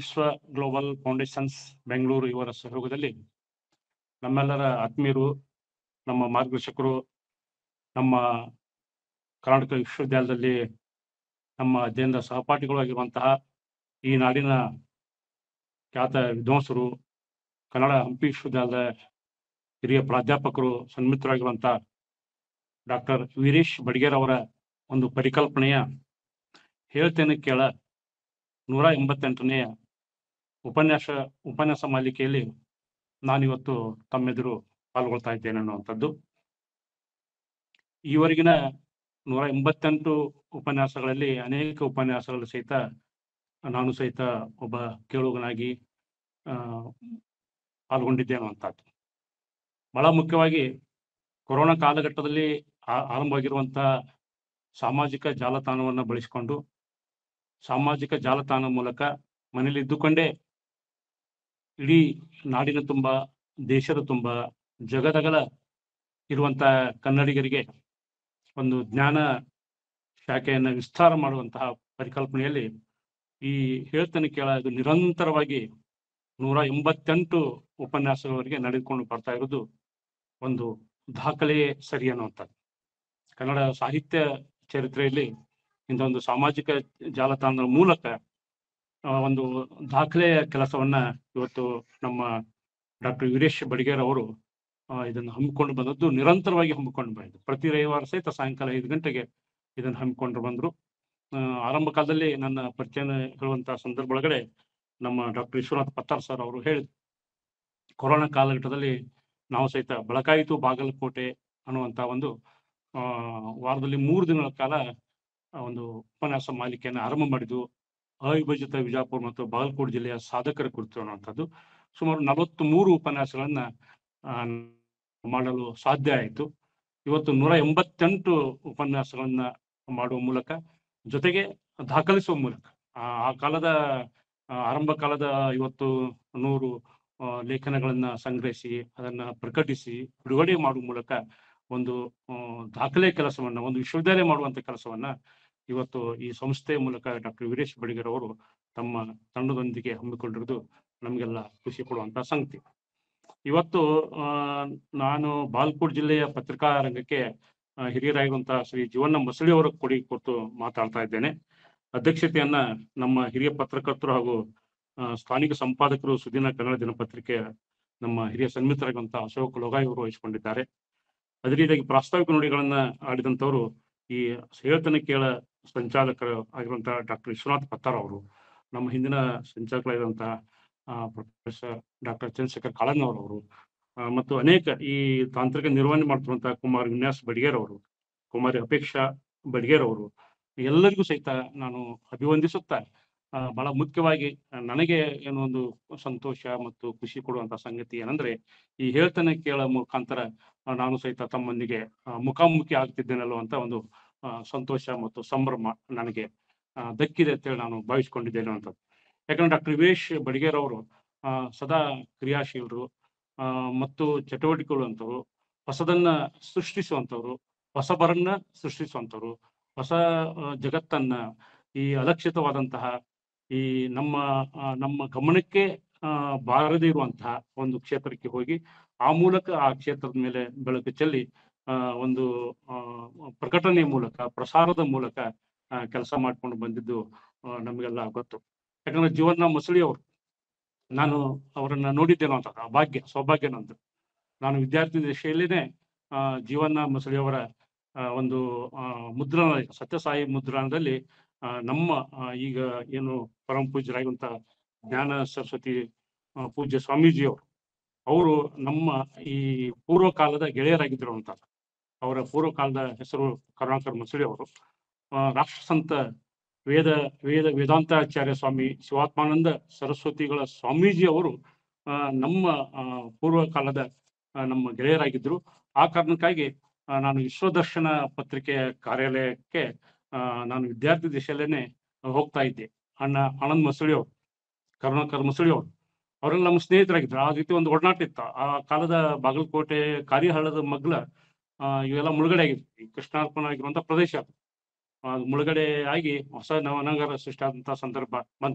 ವಿಶ್ವ global foundations Bengaluru ಇವರ ಸಹಯೋಗದಲ್ಲಿ ನಮ್ಮೆಲ್ಲರ ಆತ್ಮೀಯರು ನಮ್ಮ ಮಾರ್ಗದರ್ಶಕರು ನಮ್ಮ ಕರ್ನಾಟಕ ವಿಶ್ವವಿದ್ಯಾಲಯದಲ್ಲಿ ನಮ್ಮ ಅಧ್ಯಯನದ ಸಹಪಾಠಿಗಳು ಆಗಿರುವಂತಹ ಈ ನಾಡಿನ ಖ್ಯಾತ ವಿದ್ವಾಂಸರು ಕನ್ನಡ ಹಂಪಿ ವಿಶ್ವವಿದ್ಯಾಲಯದ ಹಿರಿಯ ಪ್ರಾಧ್ಯಾಪಕರು ಸನ್ಮಿತರಾಗಿರುವಂತಹ ಡಾಕ್ಟರ್ ವೀರೇಶ್ ಬಡಿಗೇರ್ ಅವರ ಒಂದು ಪರಿಕಲ್ಪನೆಯ ಹೇಳ್ತೇನೆ ಕೇಳ ನೂರ ಎಂಬತ್ತೆಂಟನೆಯ ಉಪನ್ಯಾಸ ಉಪನ್ಯಾಸ ಮಾಲಿಕೆಯಲ್ಲಿ ನಾನಿವತ್ತು ತಮ್ಮೆದುರು ಪಾಲ್ಗೊಳ್ತಾ ಇದ್ದೇನೆ ಅನ್ನುವಂಥದ್ದು ಈವರೆಗಿನ ನೂರ ಎಂಬತ್ತೆಂಟು ಉಪನ್ಯಾಸಗಳಲ್ಲಿ ಅನೇಕ ಉಪನ್ಯಾಸಗಳು ಸಹಿತ ನಾನು ಸಹಿತ ಒಬ್ಬ ಕೇಳುಗನಾಗಿ ಆ ಪಾಲ್ಗೊಂಡಿದ್ದೆ ಅನ್ನುವಂಥದ್ದು ಬಹಳ ಮುಖ್ಯವಾಗಿ ಕೊರೋನಾ ಕಾಲಘಟ್ಟದಲ್ಲಿ ಆ- ಆರಂಭವಾಗಿರುವಂತಹ ಸಾಮಾಜಿಕ ಜಾಲತಾಣವನ್ನು ಬಳಸಿಕೊಂಡು ಸಾಮಾಜಿಕ ಜಾಲತಾಣ ಮೂಲಕ ಮನೇಲಿ ಇದ್ದುಕೊಂಡೇ ಇಡೀ ನಾಡಿನ ತುಂಬ ದೇಶದ ತುಂಬ ಜಗದಗಲ ಇರುವಂತಹ ಕನ್ನಡಿಗರಿಗೆ ಒಂದು ಜ್ಞಾನ ಶಾಖೆಯನ್ನು ವಿಸ್ತಾರ ಮಾಡುವಂತಹ ಪರಿಕಲ್ಪನೆಯಲ್ಲಿ ಈ ಹೇಳ್ತಾನೆ ಕೇಳೋದು ನಿರಂತರವಾಗಿ ನೂರ ಎಂಬತ್ತೆಂಟು ಉಪನ್ಯಾಸಗಳವರೆಗೆ ನಡೆದುಕೊಂಡು ಬರ್ತಾ ಇರೋದು ಒಂದು ದಾಖಲೆಯೇ ಸರಿ ಅನ್ನುವಂಥದ್ದು ಕನ್ನಡ ಸಾಹಿತ್ಯ ಚರಿತ್ರೆಯಲ್ಲಿ ಇಂಥ ಒಂದು ಸಾಮಾಜಿಕ ಜಾಲತಾಣದ ಮೂಲಕ ಆ, ಒಂದು ದಾಖಲೆಯ ಕೆಲಸವನ್ನ ಇವತ್ತು ನಮ್ಮ ಡಾಕ್ಟರ್ ವೀರೇಶ್ ಬಡಿಗೇರ್ ಅವರು ಆ, ಇದನ್ನು ಹಮ್ಮಿಕೊಂಡು ಬಂದದ್ದು ನಿರಂತರವಾಗಿ ಹಮ್ಮಿಕೊಂಡು ಬಂದಿದ್ದು ಪ್ರತಿ ರವಿವಾರ ಸಹಿತ ಸಾಯಂಕಾಲ ಐದು ಗಂಟೆಗೆ ಇದನ್ನು ಹಮ್ಮಿಕೊಂಡು ಬಂದರು ಆ, ಆರಂಭ ಕಾಲದಲ್ಲಿ ನನ್ನ ಪರಿಚಯ ಹೇಳುವಂತಹ ಸಂದರ್ಭ ಒಳಗಡೆ ನಮ್ಮ ಡಾಕ್ಟರ್ ವಿಶ್ವನಾಥ್ ಪತ್ತಾರ್ ಸರ್ ಅವರು ಹೇಳಿದ್ರು ಕೊರೋನಾ ಕಾಲಘಟ್ಟದಲ್ಲಿ ನಾವು ಸಹಿತ ಬೆಳಕಾಯಿತು ಬಾಗಲಕೋಟೆ ಅನ್ನುವಂತ ಒಂದು ಆ ವಾರದಲ್ಲಿ ಮೂರು ದಿನಗಳ ಕಾಲ ಆ ಒಂದು ಉಪನ್ಯಾಸ ಮಾಲಿಕೆಯನ್ನು ಆರಂಭ ಮಾಡಿದ್ದು ಅವಿಭಜಿತ ವಿಜಾಪುರ ಮತ್ತು ಬಾಗಲಕೋಟೆ ಜಿಲ್ಲೆಯ ಸಾಧಕರ ಕುರಿತು ಅನ್ನುವಂಥದ್ದು ಸುಮಾರು ನಲವತ್ತ್ ಮೂರು ಉಪನ್ಯಾಸಗಳನ್ನ ಆ, ಮಾಡಲು ಸಾಧ್ಯ ಆಯಿತು ಇವತ್ತು ನೂರ ಎಂಬತ್ತೆಂಟು ಉಪನ್ಯಾಸಗಳನ್ನ ಮಾಡುವ ಮೂಲಕ ಜೊತೆಗೆ ದಾಖಲಿಸುವ ಮೂಲಕ ಆ ಆ ಕಾಲದ ಆ, ಆರಂಭ ಕಾಲದ ಇವತ್ತು ನೂರು ಆ, ಲೇಖನಗಳನ್ನ ಸಂಗ್ರಹಿಸಿ ಅದನ್ನ ಪ್ರಕಟಿಸಿ ಬಿಡುಗಡೆ ಮಾಡುವ ಮೂಲಕ ಒಂದು ಆ, ದಾಖಲೆ ಕೆಲಸವನ್ನ ಒಂದು ವಿಶ್ವವಿದ್ಯಾಲಯ ಮಾಡುವಂತ ಕೆಲಸವನ್ನ ಇವತ್ತು ಈ ಸಂಸ್ಥೆಯ ಮೂಲಕ ಡಾಕ್ಟರ್ ವೀರೇಶ್ ಬಡಿಗರ್ ಅವರು ತಮ್ಮ ತಂಡದೊಂದಿಗೆ ಹಮ್ಮಿಕೊಂಡಿರುವುದು ನಮಗೆಲ್ಲ ಖುಷಿ ಕೊಡುವಂತ ಸಂಗತಿ ಇವತ್ತು ಆ, ನಾನು ಬಾಲ್ಕೋಟ್ ಜಿಲ್ಲೆಯ ಪತ್ರಿಕಾ ರಂಗಕ್ಕೆ ಆ, ಹಿರಿಯರಾಗಿರುವಂತಹ ಶ್ರೀ ಜೀವಣ್ಣ ಮಸಳಿ ಅವರ ಕೊಡುಗೆ ಕೊಟ್ಟು ಮಾತಾಡ್ತಾ ಇದ್ದೇನೆ ಅಧ್ಯಕ್ಷತೆಯನ್ನ ನಮ್ಮ ಹಿರಿಯ ಪತ್ರಕರ್ತರು ಹಾಗೂ ಆ, ಸ್ಥಾನಿಕ ಸಂಪಾದಕರು ಸುದಿನ ಕನ್ನಡ ದಿನಪತ್ರಿಕೆ ನಮ್ಮ ಹಿರಿಯ ಸನ್ಮಿತರಾಗಿರುವಂತಹ ಅಶೋಕ್ ಲೋಗಾಯಿ ಅವರು ವಹಿಸಿಕೊಂಡಿದ್ದಾರೆ ಅದೇ ರೀತಿಯಾಗಿ ಪ್ರಾಸ್ತಾವಿಕ ನುಡಿಗಳನ್ನ ಆಡಿದಂತವರು ಈ ಹೇಳ್ತನ ಕೇಳ ಸಂಚಾಲಕರು ಆಗಿರುವಂತಹ ಡಾಕ್ಟರ್ ವಿಶ್ವನಾಥ್ ಪತ್ತಾರ್ ಅವರು ನಮ್ಮ ಹಿಂದಿನ ಸಂಚಾಲಕರಾಗಿರುವಂತಹ ಪ್ರೊಫೆಸರ್ ಡಾಕ್ಟರ್ ಚಂದ್ರಶೇಖರ್ ಕಾಳನ್ನವರ್ ಅವರು ಆ, ಮತ್ತು ಅನೇಕ ಈ ತಾಂತ್ರಿಕ ನಿರ್ವಹಣೆ ಮಾಡ್ತಿರುವಂತಹ ಕುಮಾರ್ ವಿನ್ಯಾಸ್ ಬಡಿಗೇರ್ ಅವರು ಕುಮಾರಿ ಅಪೇಕ್ಷಾ ಬಡಿಗೇರ್ ಅವರು ಎಲ್ಲರಿಗೂ ಸಹಿತ ನಾನು ಅಭಿವಂದಿಸುತ್ತಾ ಆ, ಬಹಳ ಮುಖ್ಯವಾಗಿ ನನಗೆ ಏನೋ ಒಂದು ಸಂತೋಷ ಮತ್ತು ಖುಷಿ ಕೊಡುವಂತ ಸಂಗತಿ ಏನಂದ್ರೆ ಈ ಹೇಳ್ತಾನೆ ಕೇಳ ಮುಖಾಂತರ ಆ, ನಾನು ಸಹಿತ ತಮ್ಮೊಂದಿಗೆ ಆ, ಮುಖಾಮುಖಿ ಆಗ್ತಿದ್ದೇನಲ್ಲೋ ಅಂತ ಒಂದು ಆ, ಸಂತೋಷ ಮತ್ತು ಸಂಭ್ರಮ ನನಗೆ ಆ, ದಕ್ಕಿದೆ ಅಂತೇಳಿ ನಾನು ಭಾವಿಸ್ಕೊಂಡಿದ್ದೇನೆ ಅಂತ ಯಾಕಂದ್ರೆ ಡಾಕ್ಟರ್ ವೀರೇಶ್ ಬಡಿಗೇರ್ ಅವರು ಆ, ಸದಾ ಕ್ರಿಯಾಶೀಲರು ಆ, ಮತ್ತು ಚಟುವಟಿಕೆಗಳು ಅಂತವ್ರು ಹೊಸದನ್ನ ಸೃಷ್ಟಿಸುವಂತವ್ರು ಹೊಸಬರನ್ನ ಸೃಷ್ಟಿಸುವಂತವ್ರು ಹೊಸ ಆ, ಜಗತ್ತನ್ನ ಈ ಅಲಕ್ಷಿತವಾದಂತಹ ಈ ನಮ್ಮ ಆ, ನಮ್ಮ ಗಮನಕ್ಕೆ ಆ, ಬಾರದೇ ಇರುವಂತಹ ಒಂದು ಕ್ಷೇತ್ರಕ್ಕೆ ಹೋಗಿ ಆ ಮೂಲಕ ಆ ಕ್ಷೇತ್ರದ ಮೇಲೆ ಬೆಳಕು ಚೆಲ್ಲಿ ಆ, ಒಂದು ಆ, ಪ್ರಕಟಣೆ ಮೂಲಕ ಪ್ರಸಾರದ ಮೂಲಕ ಕೆಲಸ ಮಾಡ್ಕೊಂಡು ಬಂದಿದ್ದು ಆ, ನಮಗೆಲ್ಲ ಗೊತ್ತು ಯಾಕಂದ್ರೆ ಜೀವನ ಮಸಳಿ ಅವರು ನಾನು ಅವರನ್ನ ನೋಡಿದ್ದೇನೋ ಅಂತ ಆ ಭಾಗ್ಯ ಸೌಭಾಗ್ಯ ನಂದು ನಾನು ವಿದ್ಯಾರ್ಥಿ ದಶೆಯಲ್ಲಿನೇ ಆ, ಜೀವನ ಮಸಳಿಯವರ ಆ, ಒಂದು ಆ, ಮುದ್ರಣ ಸತ್ಯಸಾಯಿ ಮುದ್ರಣದಲ್ಲಿ ಆ, ನಮ್ಮ ಆ, ಈಗ ಏನು ಪರಮ ಪೂಜ್ಯರಾಗಿರುವಂತಹ ಜ್ಞಾನ ಸರಸ್ವತಿ ಆ, ಪೂಜ್ಯ ಸ್ವಾಮೀಜಿಯವರು ಅವರು ನಮ್ಮ ಈ ಪೂರ್ವ ಕಾಲದ ಗೆಳೆಯರಾಗಿದ್ದರು ಅಂತ ಅವರ ಪೂರ್ವ ಕಾಲದ ಹೆಸರು ಕರುಣಾಕರ್ ಮಸಳಿ ಅವರು ಆ, ರಾಷ್ಟ್ರಸಂತ ವೇದ ವೇದ ವೇದಾಂತಾಚಾರ್ಯ ಸ್ವಾಮಿ ಶಿವಾತ್ಮಾನಂದ ಸರಸ್ವತಿಗಳ ಸ್ವಾಮೀಜಿ ಅವರು ಆ, ನಮ್ಮ ಆ, ಪೂರ್ವ ಕಾಲದ ಆ, ನಮ್ಮ ಗೆಳೆಯರಾಗಿದ್ದರು ಆ ಕಾರಣಕ್ಕಾಗಿ ಆ, ನಾನು ವಿಶ್ವದರ್ಶನ ಪತ್ರಿಕೆಯ ಕಾರ್ಯಾಲಯಕ್ಕೆ ಆ, ನಾನು ವಿದ್ಯಾರ್ಥಿ ದಿಶೆಯಲ್ಲೇನೆ ಹೋಗ್ತಾ ಇದ್ದೆ ಅಣ್ಣ ಆನಂದ್ ಮಸಳಿ ಅವರು ಕರುಣಾಕರ್ ಮಸಳಿ ಅವರು ಅವರೆಲ್ಲ ನಮ್ಮ ಸ್ನೇಹಿತರಾಗಿದ್ರು ಆ ರೀತಿ ಒಂದು ಒಡನಾಟ ಇತ್ತು ಆ ಕಾಲದ ಬಾಗಲಕೋಟೆ ಕಾರಿಹಳ್ಳದ ಮಗ್ಲ ಆ, ಇವೆಲ್ಲ ಮುಳುಗಡೆ ಆಗಿತ್ತು ಈ ಕೃಷ್ಣಾರ್ಪಣ ಆಗಿರುವಂತ ಪ್ರದೇಶ ಅದು. ಆ, ಮುಳುಗಡೆ ಆಗಿ ಹೊಸ ನವನಗರ ಸೃಷ್ಟಿ ಆದಂತಹ ಸಂದರ್ಭ ಬಂತು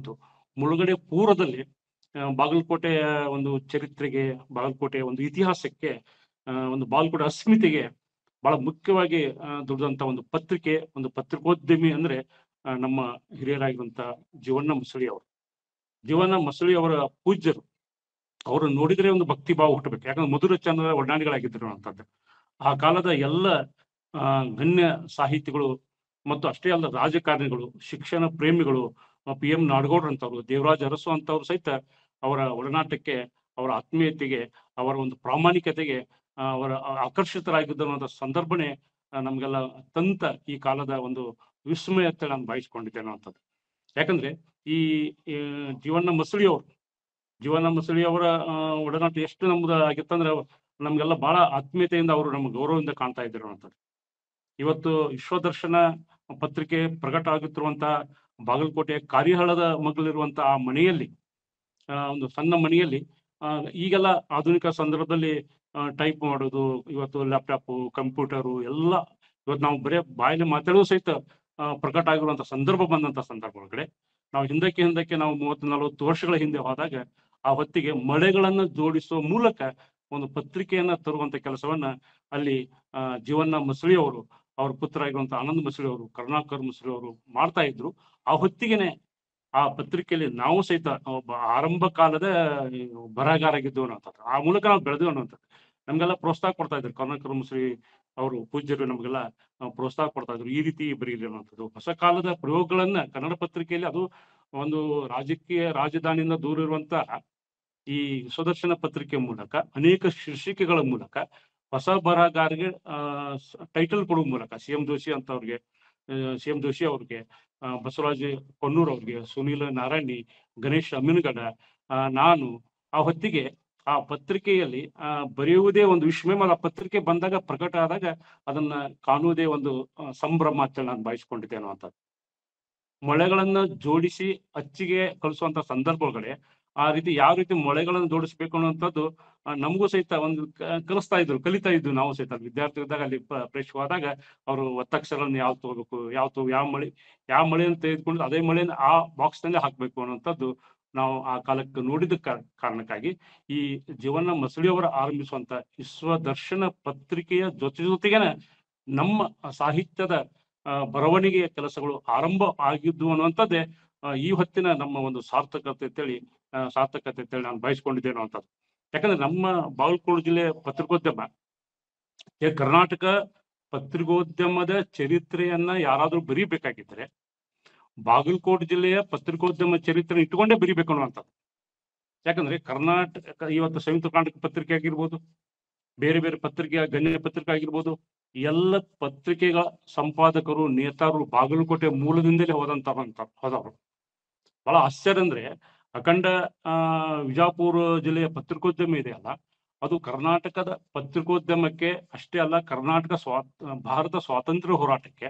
ಮುಳುಗಡೆ ಪೂರ್ವದಲ್ಲಿ ಆ, ಬಾಗಲಕೋಟೆಯ ಒಂದು ಚರಿತ್ರೆಗೆ ಬಾಗಲಕೋಟೆಯ ಒಂದು ಇತಿಹಾಸಕ್ಕೆ ಆ, ಒಂದು ಬಾಗಲಕೋಟೆ ಅಸ್ಮಿತೆಗೆ ಬಹಳ ಮುಖ್ಯವಾಗಿ ಆ, ದುಡಿದಂತ ಒಂದು ಪತ್ರಿಕೆ ಒಂದು ಪತ್ರಿಕೋದ್ಯಮಿ ಅಂದ್ರೆ ಆ, ನಮ್ಮ ಹಿರಿಯರಾಗಿರುವಂತ ಜೀವಣ್ಣ ಮುಸಳಿ ಅವರು ಜೀವಣ್ಣ ಮಸಳಿ ಅವರ ಪೂಜ್ಯರು ಅವರು ನೋಡಿದ್ರೆ ಒಂದು ಭಕ್ತಿ ಭಾವ ಹುಟ್ಟಬೇಕು ಯಾಕಂದ್ರೆ ಮಧುರ ಚಂದ್ರ ಒಡನಾಡಿಗಳಾಗಿದ್ದರು ಅಂತದ್ದು ಆ ಕಾಲದ ಎಲ್ಲ ಆ, ಗಣ್ಯ ಸಾಹಿತಿಗಳು ಮತ್ತು ಅಷ್ಟೇ ಅಲ್ಲ ರಾಜಕಾರಣಿಗಳು ಶಿಕ್ಷಣ ಪ್ರೇಮಿಗಳು ಪಿ ಎಂ ನಾಡಗೌಡ್ರು ಅಂತವ್ರು ದೇವರಾಜ ಅರಸು ಅಂತವ್ರು ಸಹಿತ ಅವರ ಒಡನಾಟಕ್ಕೆ ಅವರ ಆತ್ಮೀಯತೆಗೆ ಅವರ ಒಂದು ಪ್ರಾಮಾಣಿಕತೆಗೆ ಆ, ಅವರ ಆಕರ್ಷಿತರಾಗಿದ್ದ ಸಂದರ್ಭನೇ ಆ, ನಮ್ಗೆಲ್ಲ ಅತ್ಯಂತ ಈ ಕಾಲದ ಒಂದು ವಿಸ್ಮಯ ಅಂತ ನಾನು ಭಾವಿಸ್ಕೊಂಡಿದ್ದೇನೆ ಅನ್ನುವಂಥದ್ದು ಯಾಕಂದ್ರೆ ಈ ಈ ಜೀವಣ್ಣ ಮಸಳಿ ಅವರು ಜೀವನ ಮಸಳಿ ಅವರ ಆ, ಒಡನಾಟ ಎಷ್ಟು ನಮ್ದು ಆಗಿತ್ತಂದ್ರೆ ನಮ್ಗೆಲ್ಲ ಬಹಳ ಆತ್ಮೀಯತೆಯಿಂದ ಅವರು ನಮ್ಗೆ ಗೌರವದಿಂದ ಕಾಣ್ತಾ ಇದ್ರು ಅಂತದ್ದು ಇವತ್ತು ವಿಶ್ವದರ್ಶನ ಪತ್ರಿಕೆ ಪ್ರಕಟ ಆಗುತ್ತಿರುವಂತ ಬಾಗಲಕೋಟೆಯ ಕಾರ್ಯಹಳದ ಮಗಳಿರುವಂತ ಆ ಮನೆಯಲ್ಲಿ ಆ, ಒಂದು ಸಣ್ಣ ಮನೆಯಲ್ಲಿ ಆ, ಈಗೆಲ್ಲ ಆಧುನಿಕ ಸಂದರ್ಭದಲ್ಲಿ ಟೈಪ್ ಮಾಡೋದು ಇವತ್ತು ಲ್ಯಾಪ್ಟಾಪ್ ಕಂಪ್ಯೂಟರು ಎಲ್ಲ ಇವತ್ತು ನಾವು ಬರೇ ಬಾಯಲ್ಲಿ ಮಾತಾಡೋ ಸಹಿತ ಆ, ಪ್ರಕಟ ಆಗಿರುವಂತ ಸಂದರ್ಭ ಬಂದಂತ ಸಂದರ್ಭ ಒಳಗಡೆ ನಾವು ಹಿಂದಕ್ಕೆ ಹಿಂದಕ್ಕೆ ನಾವು ಮೂವತ್ತು ನಲವತ್ತು ವರ್ಷಗಳ ಹಿಂದೆ ಹೋದಾಗ ಆ ಹೊತ್ತಿಗೆ ಮಳೆಗಳನ್ನ ಜೋಡಿಸುವ ಮೂಲಕ ಒಂದು ಪತ್ರಿಕೆಯನ್ನ ತರುವಂತ ಕೆಲಸವನ್ನ ಅಲ್ಲಿ ಆ, ಜೀವನ್ನ ಮಸಳಿ ಅವರು ಅವ್ರ ಪುತ್ರ ಆಗಿರುವಂತ ಆನಂದ್ ಮಸಳಿ ಅವರು ಕರುಣಾಕರ್ ಮಸಳಿ ಅವರು ಮಾಡ್ತಾ ಇದ್ರು ಆ ಹೊತ್ತಿಗೆನೆ ಆ ಪತ್ರಿಕೆಯಲ್ಲಿ ನಾವು ಸಹಿತ ಒಬ್ಬ ಆರಂಭ ಕಾಲದ ಈ ಬರಹಗಾರಾಗಿದ್ದು ಅನ್ನೋಂಥದ್ದು ಆ ಮೂಲಕ ನಾವು ಬೆಳೆದು ಅನ್ನೋಂಥದ್ದು ನಮ್ಗೆಲ್ಲ ಪ್ರೋತ್ಸಾಹ ಕೊಡ್ತಾ ಇದ್ರು ಕರುಣಾಕರ್ ಮುಸ್ರಿ ಅವರು ಪೂಜ್ಯರು ನಮಗೆಲ್ಲ ಆ, ಪ್ರೋತ್ಸಾಹ ಕೊಡ್ತಾ ಇದ್ರು ಈ ರೀತಿ ಬರೀಲಿ ಅನ್ನೋಂಥದ್ದು ಹೊಸ ಕಾಲದ ಪ್ರಯೋಗಗಳನ್ನ ಕನ್ನಡ ಪತ್ರಿಕೆಯಲ್ಲಿ ಅದು ಒಂದು ರಾಜಕೀಯ ರಾಜಧಾನಿಯಿಂದ ದೂರ ಇರುವಂತಹ ಈ ಸುದರ್ಶನ ಪತ್ರಿಕೆ ಮೂಲಕ ಅನೇಕ ಶೀರ್ಷಿಕೆಗಳ ಮೂಲಕ ಹೊಸ ಬರಹಗಾರರಿಗೆ ಟೈಟಲ್ ಕೊಡುವ ಮೂಲಕ ಸಿ ಎಂ ಜೋಶಿ ಅಂತ ಅವ್ರಿಗೆ ಸಿ ಎಂ ಜೋಶಿ ಅವ್ರಿಗೆ ಆ, ಬಸವರಾಜ ಕೊಣ್ಣೂರ್ ಅವ್ರಿಗೆ ಸುನೀಲ ನಾರಾಯಣಿ ಗಣೇಶ್ ಅಮ್ಮಿನಗಡ ಆ, ನಾನು ಆ ಹೊತ್ತಿಗೆ ಆ ಪತ್ರಿಕೆಯಲ್ಲಿ ಆ, ಬರೆಯುವುದೇ ಒಂದು ವಿಸ್ಮಯ ಮತ್ತು ಆ ಪತ್ರಿಕೆ ಬಂದಾಗ ಪ್ರಕಟ ಆದಾಗ ಅದನ್ನ ಕಾಣುವುದೇ ಒಂದು ಆ, ಸಂಭ್ರಮ ಅಂತ ನಾನು ಭಾವಿಸ್ಕೊಂಡಿದ್ದೆ ಅನ್ನುವಂಥದ್ದು ಮೊಳೆಗಳನ್ನ ಜೋಡಿಸಿ ಅಚ್ಚಿಗೆ ಕಳಿಸುವಂತ ಸಂದರ್ಭಗಳೇ ಆ ರೀತಿ ಯಾವ ರೀತಿ ಮೊಳೆಗಳನ್ನು ಜೋಡಿಸ್ಬೇಕು ಅನ್ನುವಂಥದ್ದು ಆ, ನಮಗೂ ಸಹಿತ ಒಂದು ಕ- ಕಲಿಸ್ತಾ ಇದ್ರು ಕಲಿತಾ ಇದ್ವು ನಾವು ಸಹಿತ ವಿದ್ಯಾರ್ಥಿ ಇದ್ದಾಗ ಅಲ್ಲಿ ಪ- ಪ್ರೇಕ್ಷಕವಾದಾಗ ಅವರು ಒತ್ತಕ್ಷರಗಳನ್ನ ಯಾವ ತಗೋಬೇಕು ಯಾವ ತಗೋ ಯಾವ ಮಳೆ ಯಾವ ಮಳೆಯನ್ನು ತೆಗೆದುಕೊಂಡು ಅದೇ ಮಳೆಯನ್ನು ಆ ಬಾಕ್ಸ್ ನಲ್ಲಿ ಹಾಕ್ಬೇಕು ಅನ್ನುವಂಥದ್ದು ನಾವು ಆ ಕಾಲಕ್ಕೆ ನೋಡಿದ ಕಾ- ಕಾರಣಕ್ಕಾಗಿ ಈ ಜೀವನ ಮಸಳಿಯವರ ಆರಂಭಿಸುವಂತ ವಿಶ್ವದರ್ಶನ ಪತ್ರಿಕೆಯ ಜೊತೆ ಜೊತೆಗೇನೆ ನಮ್ಮ ಸಾಹಿತ್ಯದ ಆ, ಬರವಣಿಗೆಯ ಕೆಲಸಗಳು ಆರಂಭ ಆಗಿದ್ದು ಅನ್ನುವಂಥದ್ದೇ ಆ, ಈ ಹೊತ್ತಿನ ನಮ್ಮ ಒಂದು ಸಾರ್ಥಕತೆ ಅಂತೇಳಿ ಆ, ಸಾರ್ಥಕತೆ ಅಂತೇಳಿ ನಾನು ಬಯಸ್ಕೊಂಡಿದ್ದೇನೆ ಅನ್ನುವಂಥದ್ದು ಯಾಕಂದ್ರೆ ನಮ್ಮ ಬಾಗಲಕೋಟೆ ಜಿಲ್ಲೆ ಪತ್ರಿಕೋದ್ಯಮ ಈ ಕರ್ನಾಟಕ ಪತ್ರಿಕೋದ್ಯಮದ ಚರಿತ್ರೆಯನ್ನ ಯಾರಾದ್ರೂ ಬರೀಬೇಕಾಗಿದ್ರೆ ಬಾಗಲಕೋಟೆ ಜಿಲ್ಲೆಯ ಪತ್ರಿಕೋದ್ಯಮ ಚರಿತ್ರೆ ಇಟ್ಟುಕೊಂಡೇ ಬರೀಬೇಕು ಅನ್ನುವಂಥದ್ದು ಯಾಕಂದ್ರೆ ಕರ್ನಾಟಕ ಇವತ್ತು ಸಂಯುಕ್ತ ಕರ್ನಾಟಕ ಪತ್ರಿಕೆ ಆಗಿರ್ಬೋದು ಬೇರೆ ಬೇರೆ ಪತ್ರಿಕೆ ಗಣ್ಯ ಪತ್ರಿಕೆ ಆಗಿರ್ಬೋದು ಎಲ್ಲ ಪತ್ರಿಕೆಗಳ ಸಂಪಾದಕರು ನೇತಾರರು ಬಾಗಲಕೋಟೆ ಮೂಲದಿಂದಲೇ ಹೋದಂತ ಹೋದವರು ಬಹಳ ಆಶ್ಚರ್ಯ ಅಂದ್ರೆ ಅಖಂಡ ಆ ವಿಜಾಪುರ ಜಿಲ್ಲೆಯ ಪತ್ರಿಕೋದ್ಯಮ ಇದೆಯಲ್ಲ ಅದು ಕರ್ನಾಟಕದ ಪತ್ರಿಕೋದ್ಯಮಕ್ಕೆ ಅಷ್ಟೇ ಅಲ್ಲ ಕರ್ನಾಟಕ ಸ್ವಾ ಭಾರತ ಸ್ವಾತಂತ್ರ್ಯ ಹೋರಾಟಕ್ಕೆ